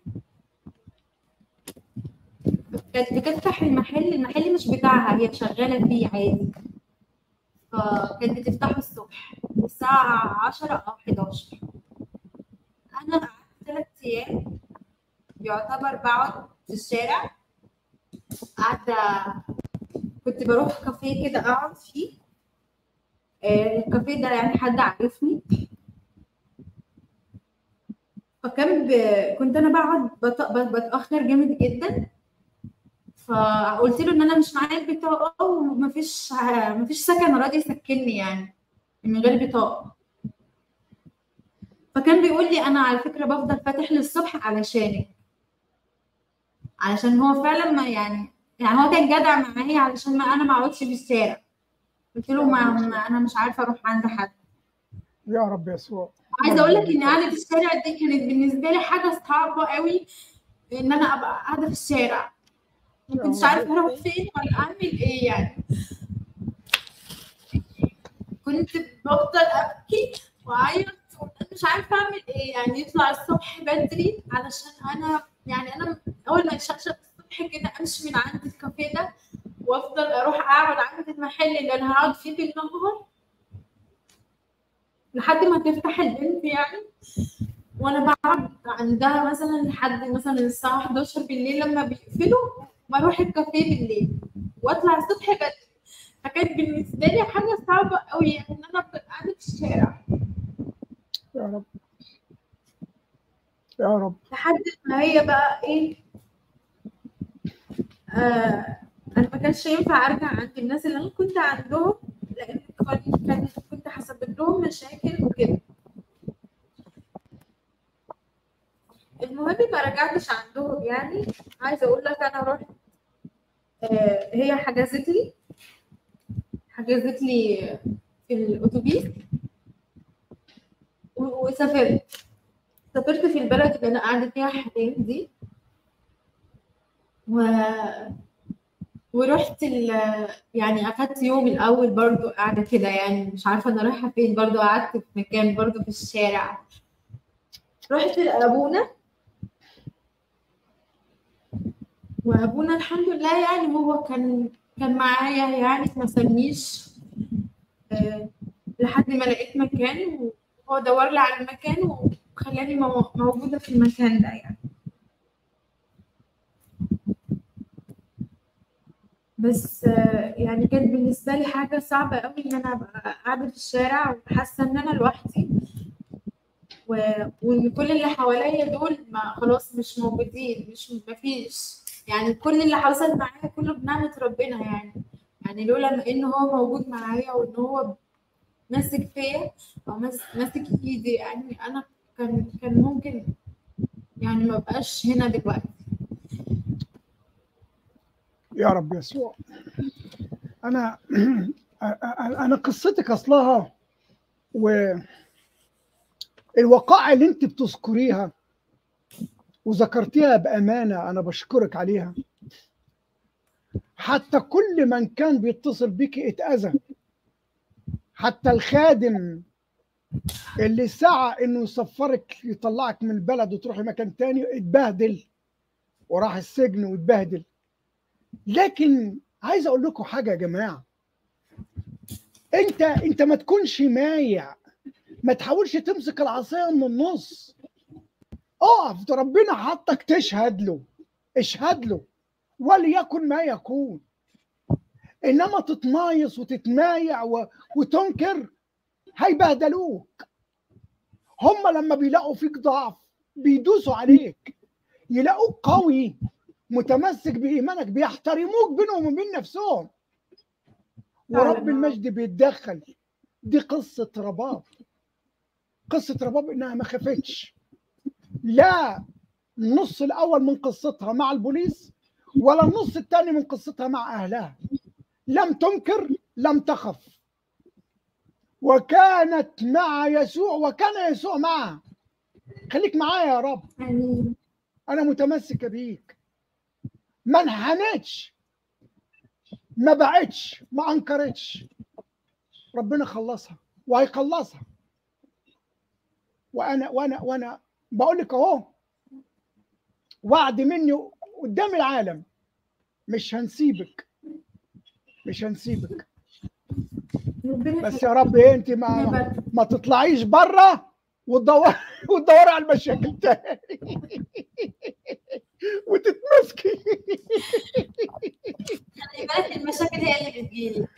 كانت بتفتح المحل المحل مش بتاعها هي شغاله فيه عادي فكانت بتفتحه الصبح الساعه 10 او 11 انا قعدت ثلاث ايام يعتبر بقعد في الشارع قاعدة كنت بروح كافيه كده أقعد فيه الكافيه ده يعني حد عارفني فكان ب... كنت أنا بقعد بت... بتأخر جامد جدا فقلت له إن أنا مش معايا البطاقة ومفيش مفيش سكن راضي يسكنني يعني من غير بطاقة فكان بيقول لي أنا على فكرة بفضل فاتح للصبح علشانك علشان هو فعلا ما يعني يعني هو كان جدع معايا علشان ما انا ما اقعدش في الشارع قلت له ما, ما انا مش عارفه اروح عند حد يا رب يسوع عايزه اقول لك ان قعده الشارع دي كانت بالنسبه لي حاجه صعبه قوي ان انا ابقى قاعده في الشارع ما كنتش عارفه اروح فين ولا اعمل ايه يعني كنت بفضل ابكي واعيط مش عارفه اعمل ايه يعني يطلع الصبح بدري علشان انا يعني انا اول ما يشقشق الصبح كده امشي من عند الكافيه ده وافضل اروح اقعد عند المحل اللي انا هقعد فيه بالنهار لحد ما تفتح البنت يعني وانا بقعد عندها مثلا لحد مثلا الساعه 11 بالليل لما بيقفلوا بروح الكافيه بالليل واطلع الصبح بدري فكانت بالنسبه لي حاجه صعبه قوي يعني ان انا افضل قاعده في الشارع يا رب يا رب لحد ما هي بقى ايه آه انا ما كانش ينفع ارجع عند الناس اللي انا كنت عندهم لان كان كنت هسبب لهم مشاكل وكده المهم ما رجعتش عندهم يعني عايزه اقول لك انا رحت آه هي حجزت لي حجزت لي في الاتوبيس وسافرت سافرت في البلد اللي انا قاعده فيها حاليا دي و ورحت ال... يعني اخدت يوم الاول برضو قاعده كده يعني مش عارفه انا رايحه فين برضو قعدت في مكان برضو في الشارع رحت لابونا وابونا الحمد لله يعني هو كان كان معايا يعني ما سابنيش أه لحد ما لقيت مكان وهو دور لي على المكان وخلاني موجوده في المكان ده يعني بس يعني كانت بالنسبه لي حاجه صعبه قوي ان انا ابقى قاعده في الشارع وحاسه ان انا لوحدي و... وان كل اللي حواليا دول ما خلاص مش موجودين مش مفيش يعني كل اللي حصل معايا كله بنعمه ربنا يعني يعني لولا ان هو موجود معايا وان هو ماسك فيا او ماسك ايدي يعني انا كان كان ممكن يعني ما بقاش هنا دلوقتي يا رب يسوع انا انا قصتك اصلها و الوقائع اللي انت بتذكريها وذكرتيها بامانه انا بشكرك عليها حتى كل من كان بيتصل بك اتاذى حتى الخادم اللي سعى انه يسفرك يطلعك من البلد وتروحي مكان تاني اتبهدل وراح السجن واتبهدل لكن عايز اقول لكم حاجه يا جماعه انت انت ما تكونش مايع ما تحاولش تمسك العصايه من النص اقف ده ربنا حطك تشهد له اشهد له وليكن ما يكون انما تتمايص وتتمايع و... وتنكر هيبهدلوك هم لما بيلاقوا فيك ضعف بيدوسوا عليك يلاقوك قوي متمسك بايمانك بيحترموك بينهم وبين نفسهم ورب فعلاً. المجد بيتدخل دي قصه رباب قصه رباب انها ما خفتش لا النص الاول من قصتها مع البوليس ولا النص الثاني من قصتها مع اهلها لم تنكر لم تخف وكانت مع يسوع وكان يسوع معها خليك معايا يا رب امين انا متمسكه بيك ما انحنتش ما بعتش ما انكرتش ربنا خلصها وهيخلصها وانا وانا وانا بقول لك اهو وعد مني قدام العالم مش هنسيبك مش هنسيبك ربنا بس يا رب ايه انت ما يبارك. ما تطلعيش بره وتدور وتدوري على المشاكل تاني وتتمسكي خلي بالك المشاكل هي اللي بتجيلي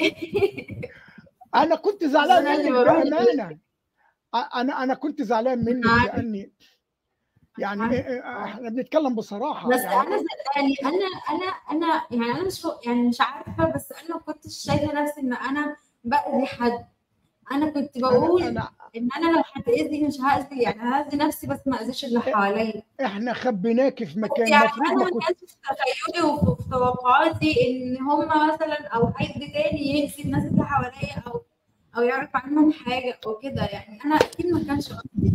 انا كنت زعلان أنا اللي منك بروح بامانه انا انا كنت زعلان منك عارف. لاني يعني إيه- إيه، احنا بنتكلم بصراحه بس يعني انا صدقني انا انا انا يعني انا مش فوق- يعني مش عارفه بس انا ما كنتش شايفه نفسي ان انا باذي حد انا كنت بقول أنا أنا ان انا لو هتاذي مش هاذي يعني هاذي نفسي بس ما اذيش اللي حواليا احنا خبيناكي في مكان يعني المفروض انا ما ما كنت كانش في تخيلي وفي في توقعاتي ان هم مثلا او حد تاني يأذي الناس اللي حواليا او او يعرف عنهم حاجه او كده يعني انا اكيد ما كانش قصدي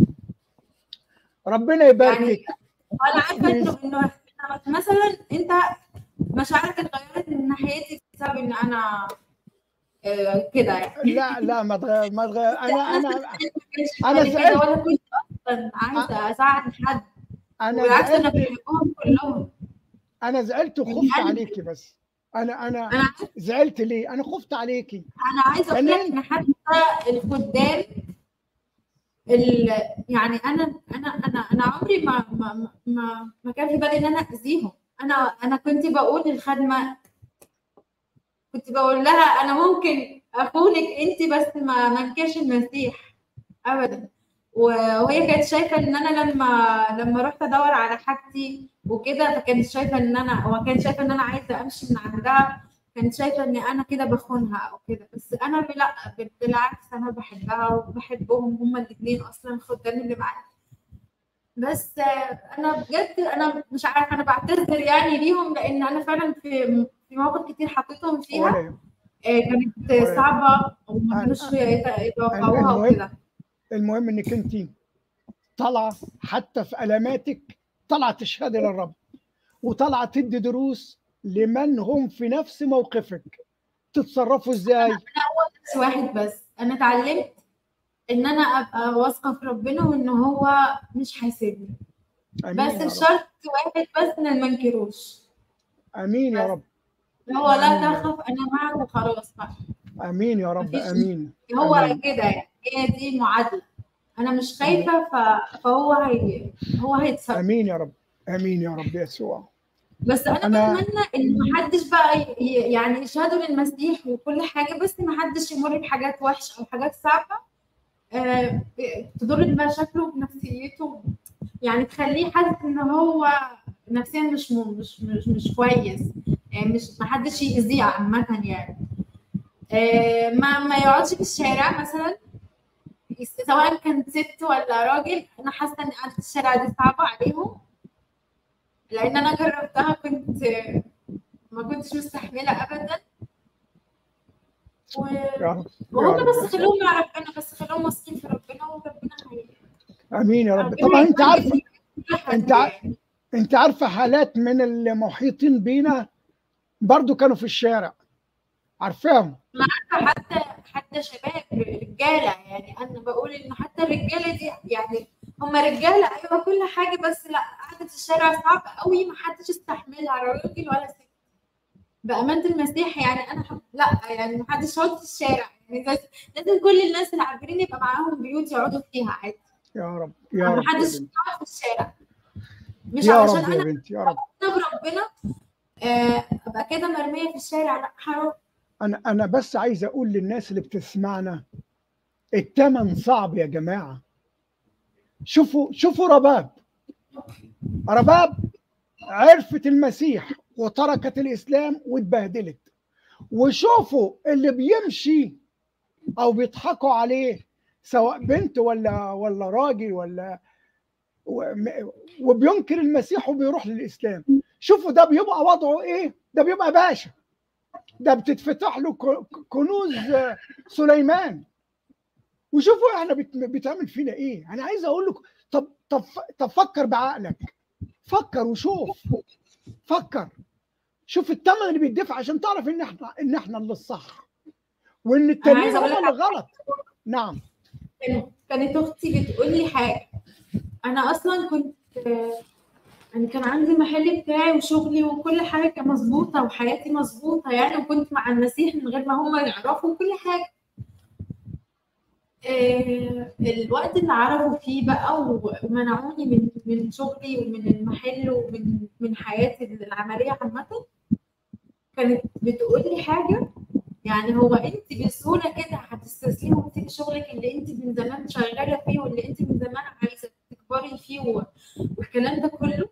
ربنا يباركك يعني انا عارفه انه انه مثلا انت مشاعرك اتغيرت من ناحيتي بسبب ان انا آه، كده يعني لا لا ما تغير ما تغير انا انا انا أنا كده زعلت. ولا كنت اصلا عايزه اساعد حد انا بالعكس انا زعلت بحبهم كلهم انا زعلت وخفت يعني- عليكي بس انا انا انا عارفة- زعلت ليه انا خفت عليكي انا عايزه اقول لك ان حتى الخدام ال... يعني انا انا انا انا عمري ما ما ما ما كان في بالي ان انا اذيهم انا انا كنت بقول للخدمه كنت بقول لها انا ممكن اخونك انت بس ما ما انكرش المسيح ابدا و- وهي كانت شايفه ان انا لما لما رحت ادور على حاجتي وكده فكانت شايفه ان انا وكانت شايفه ان انا عايزه امشي من عندها كانت شايفه ان انا كده بخونها او كده بس انا ب- لا ب- بالعكس انا بحبها وبحبهم هما الاثنين اصلا الخدام اللي معايا بس آه، انا بجد انا مش عارفه انا بعتذر يعني ليهم لان انا فعلا في في مواقف كتير حطيتهم فيها ولا يهمك. آه، كانت صعبه وما كانوش يتوقعوها المهم- وكده المهم انك انت طالعه حتى في الماتك طالعه تشهدي للرب وطالعه تدي دروس لمن هم في نفس موقفك تتصرفوا ازاي بس واحد بس انا اتعلمت ان انا ابقى واثقه في ربنا وان هو مش هيسيبني امين بس يا رب الشرط واحد بس ان ما انكروش امين يا رب هو لا آمين. تخف انا معك وخلاص بقى امين يا رب مفيش- امين هو آمين. كده يعني هي دي المعادله انا مش خايفه ف... فهو هي هو هيتصرف امين يا رب امين يا رب يسوع بس انا, أنا- بتمنى ان محدش بقى ي- ي- يعني يشهدوا للمسيح وكل حاجه بس محدش يمر بحاجات وحشه او حاجات صعبه آه، تضر بمشاكله بنفسيته يعني تخليه حاسس ان هو نفسيا مش م- مش مش مش كويس يعني مش محدش يأذيه عامة يعني آه، ما ما يقعدش في الشارع مثلا سواء كان ست ولا راجل انا حاسه ان قعده الشارع دي صعبه عليهم لان انا جربتها كنت ما كنتش مستحمله ابدا و... يا رب يا وهم رب بس خلوهم مع ربنا بس خلوهم واثقين في ربنا وربنا هي امين يا رب ربنا طبعا انت يخلي عارفه كل حد أنت ع- يعني. انت عارفه حالات من المحيطين بينا برضو كانوا في الشارع عارفاهم حتى حتى شباب رجاله يعني انا بقول ان حتى الرجاله دي يعني هم رجاله ايوه كل حاجه بس لا قعده الشارع صعبه قوي ما حدش يستحملها لا راجل ولا ست بامانه المسيح يعني انا ح- لا يعني ما حدش يقعد في الشارع يعني لازم- لازم كل الناس اللي عابرين يبقى معاهم بيوت يقعدوا فيها عادي يا رب يا ما رب يا حدش بنتي يقعد في الشارع مش يا علشان رب يا انا بنتي يا رب بسبب ربنا آه، ابقى كده مرميه في الشارع لا حرام انا انا بس عايز اقول للناس اللي بتسمعنا الثمن صعب يا جماعه شوفوا شوفوا رباب رباب عرفت المسيح وتركت الاسلام واتبهدلت وشوفوا اللي بيمشي او بيضحكوا عليه سواء بنت ولا ولا راجل ولا و- وبينكر المسيح وبيروح للاسلام شوفوا ده بيبقى وضعه ايه ده بيبقى باشا ده بتتفتح له ك- كنوز سليمان وشوفوا احنا بت- بتعمل فينا ايه انا عايز اقول لك طب طب طب فكر بعقلك فكر وشوف فكر شوف الثمن اللي بيدفع عشان تعرف ان احنا ان احنا اللي الصح وان التانيين عايزة أقول هم لك اللي غلط نعم كانت كانت اختي بتقول لي حاجه انا اصلا كنت يعني كان عندي محل بتاعي وشغلي وكل حاجه مظبوطه وحياتي مظبوطه يعني وكنت مع المسيح من غير ما هم يعرفوا كل حاجه آه، الوقت اللي عرفوا فيه بقى ومنعوني من من شغلي ومن المحل ومن من حياتي العمليه عامه كانت بتقول لي حاجه يعني هو انت بسهوله كده هتستسلمي وتسيبي شغلك اللي انت من زمان شغاله فيه واللي انت من زمان عايزه تكبري فيه و- والكلام ده كله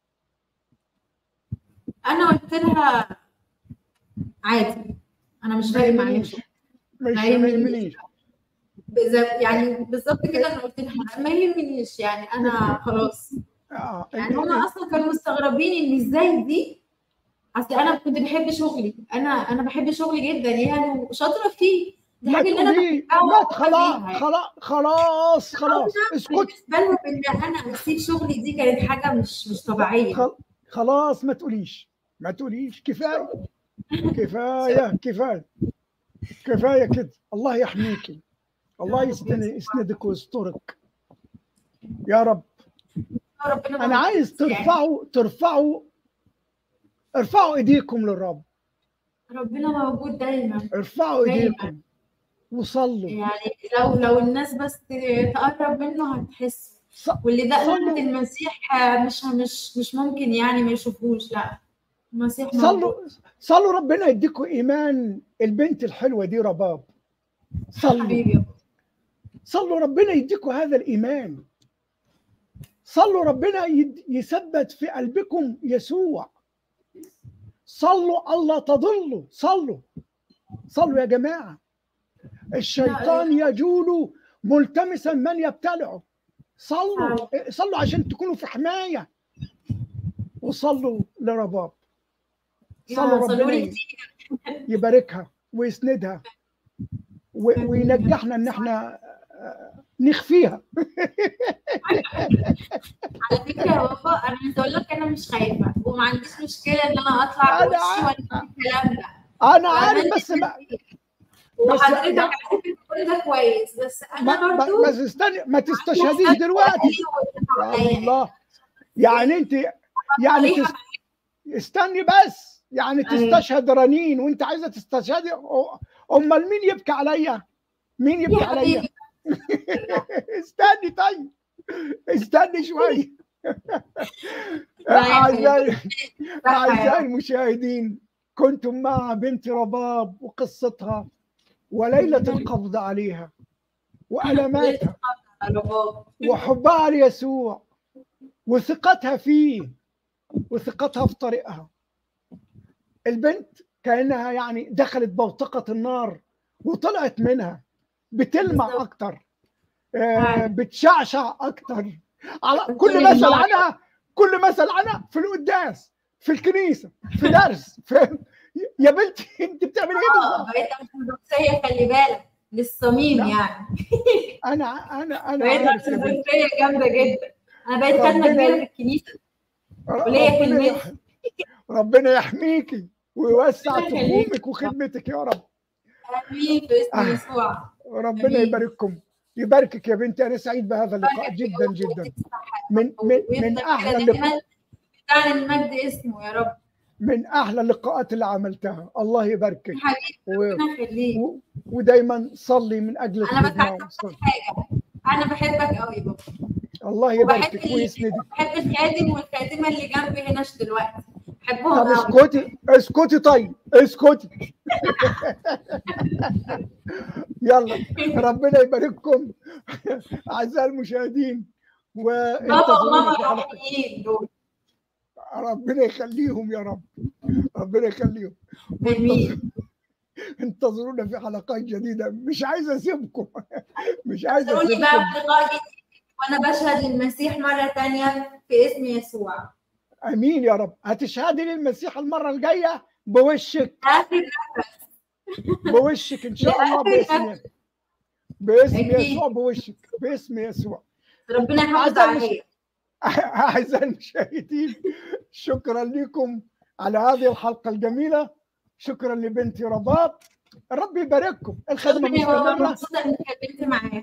انا قلت لها عادي انا مش ما فارق معايا يهمنيش شغل. مش ما ما يهمنيش. يهمنيش بز- يعني بالظبط كده انا قلت لها ما يهمنيش يعني انا خلاص آه. يعني هم اصلا كانوا مستغربين ان ازاي دي اصل انا كنت بحب شغلي انا انا بحب شغلي جدا يعني وشاطره فيه دي ما حاجه اللي انا تقولي بحبها ما وأفخر خلاص بيها يعني. خلاص خلاص خلاص اسكت بالنسبه لهم ان انا اسيب شغلي دي كانت حاجه مش مش طبيعيه خل- خلاص ما تقوليش ما تقوليش كفايه كفايه كفايه كفايه كده الله يحميكي الله يسند- يسندك ويسترك يا رب ربنا انا ما- عايز ترفعوا ترفعوا ارفعوا ايديكم للرب ربنا موجود دايما ارفعوا دايما. ايديكم وصلوا يعني لو لو الناس بس تقرب منه هتحس ص- واللي ده صلوا. نعمة المسيح مش مش مش ممكن يعني ما يشوفوش لا المسيح موجود. صلوا صلوا ربنا يديكم ايمان البنت الحلوه دي رباب صلوا حبيبي صلوا ربنا يديكم هذا الايمان صلوا ربنا يد- يثبت في قلبكم يسوع صلوا الله تضلوا صلوا صلوا يا جماعه الشيطان يجول ملتمسا من يبتلعه صلوا صلوا عشان تكونوا في حمايه وصلوا لرباب صلوا صلوا لي ربنا كتير يباركها ويسندها و- وينجحنا ان احنا آه، نخفيها على فكره يا بابا انا عايزه اقول لك انا مش خايفه وما عنديش مشكله ان انا اطلع أنا بوشي ولا الكلام ده انا عارف بس ما وحضرتك يعني- عارف ان كل ده كويس بس ما, انا ما, برضو ما تستني ما تستشهديش دلوقتي يا الله يعني انت يعني تست... استني بس يعني أيوة. تستشهد رنين وانت عايزه تستشهدي أ- امال مين يبكي عليا مين يبكي يا عليا حبيبي استني طيب استني شويه لا يا اعزائي صح أعزائي يا المشاهدين كنتم مع بنت رباب وقصتها وليلة القبض عليها وألماتها رباب وحبها ليسوع وثقتها فيه وثقتها في طريقها البنت كأنها يعني دخلت بوتقة النار وطلعت منها بتلمع بالظبط. أكتر آه، بتشعشع أكتر على كل بتقولي مثل النار. عنها كل مثل عنها في القداس في الكنيسة في درس في يا بنتي انت بتعملي ايه بالظبط؟ اه بقيت ارثوذكسيه خلي بالك للصميم لا. يعني انا انا انا بقيت عارف يا بنتي ارثوذكسيه جامده جدا انا بقيت خدمه ربنا- كبيره في الكنيسه وليا ربنا كلمتي. يح- ربنا يحميكي ويوسع ربنا يخليك. تخومك وخدمتك يا رب امين في اسم آه. يسوع ربنا آمين. يبارككم يباركك يا بنتي انا سعيد بهذا اللقاء جدا جدا من من من احلى اللقاء بتاع المجد اسمه يا رب من احلى اللقاءات اللي عملتها الله يباركك حبيبي و... ربنا يخليك و... ودايما صلي من اجل انا بس الخدمه عايزه والصلاة. حاجه انا بحبك قوي يا بابا الله وبحب يباركك ال- ويسندك بحب الخادم والخادمه اللي جنبي هنا دلوقتي بحبهم طب قوي اسكتي اسكتي طيب اسكتي يلا ربنا يبارككم اعزائي المشاهدين بابا وماما وانتظرونا في حلقه روحيين دول ربنا يخليهم يا رب ربنا يخليهم امين انتظرونا في حلقات جديده مش عايز اسيبكم مش عايز استنوني بقى اسيبكم في لقاء جديد وانا بشهد للمسيح مره تانية في اسم يسوع امين يا رب هتشهدي للمسيح المره الجايه بوشك اخر بوشك ان شاء الله باسم باسم أكيد. يسوع بوشك باسم يسوع ربنا يحافظ أعزائي عليك اعزائي المشاهدين شكرا لكم على هذه الحلقه الجميله شكرا لبنتي رباط الرب يبارككم الخدمه ربنا يبقى مستمره مبسوطه اني اتكلمت معاك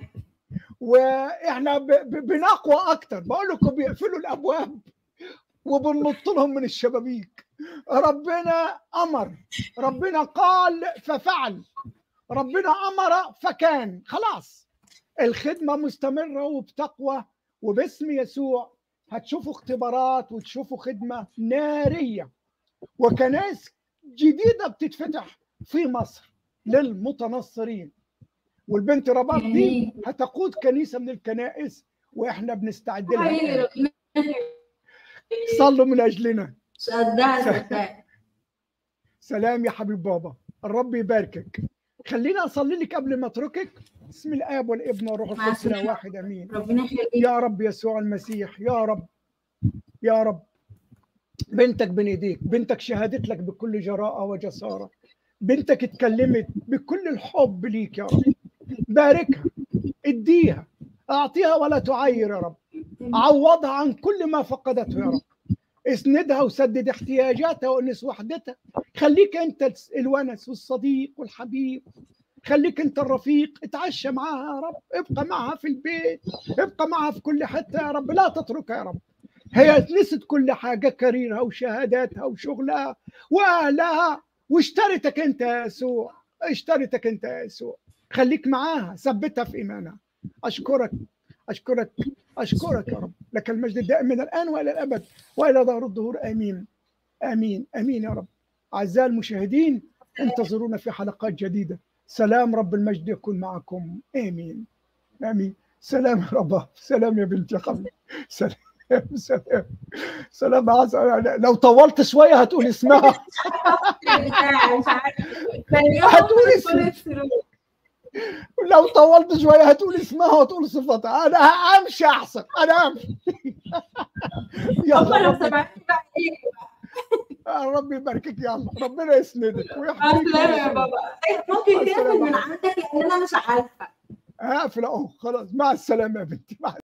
واحنا ب- ب- بنقوى اكتر بقول لكم بيقفلوا الابواب وبننط لهم من الشبابيك ربنا امر ربنا قال ففعل ربنا امر فكان خلاص الخدمه مستمره وبتقوى وباسم يسوع هتشوفوا اختبارات وتشوفوا خدمه ناريه وكنائس جديده بتتفتح في مصر للمتنصرين والبنت رباب دي جميل. هتقود كنيسه من الكنائس واحنا بنستعد لها حبيبي الآن. ربنا صلوا من اجلنا مش قدها صدقني سلام يا حبيب بابا الرب يباركك خليني اصلي لك قبل ما اتركك بسم الاب والابن والروح مع القدس لا السلامة. واحد امين ربنا يخليك يا رب يسوع المسيح يا رب يا رب بنتك بين ايديك بنتك شهدت لك بكل جراءه وجساره بنتك اتكلمت بكل الحب ليك يا رب باركها اديها اعطيها ولا تعير يا رب عوضها عن كل ما فقدته يا رب اسندها وسدد احتياجاتها وانس وحدتها خليك انت الونس والصديق والحبيب خليك انت الرفيق اتعشى معاها يا رب ابقى معها في البيت ابقى معها في كل حته يا رب لا تتركها يا رب هي نسيت كل حاجه كاريرها وشهاداتها وشغلها واهلها واشترتك انت يا يسوع اشترتك انت يا يسوع خليك معاها ثبتها في ايمانها اشكرك اشكرك اشكرك يا رب لك المجد الدائم من الان والى الابد والى دار الظهور امين امين امين يا رب اعزائي المشاهدين انتظرونا في حلقات جديده سلام رب المجد يكون معكم امين امين سلام يا رب سلام يا بنتي يا خالد سلام سلام سلام عز... لو طولت شويه هتقول اسمها بتاعي مش عارف كان يوم هتقولي كل اسمي. السرور لو طولت شويه هتقول اسمها وتقول صفتها انا امشي احسن انا امشي هم يلا لو رب سمعتني بقى ايه ربي يباركك يلا ربنا يسندك مع ويحميك السلامه يا بابا إيه، ممكن مع تقفل السلامة. من عندك لان انا مش عارفه اقفل اهو خلاص مع السلامه يا بنتي مع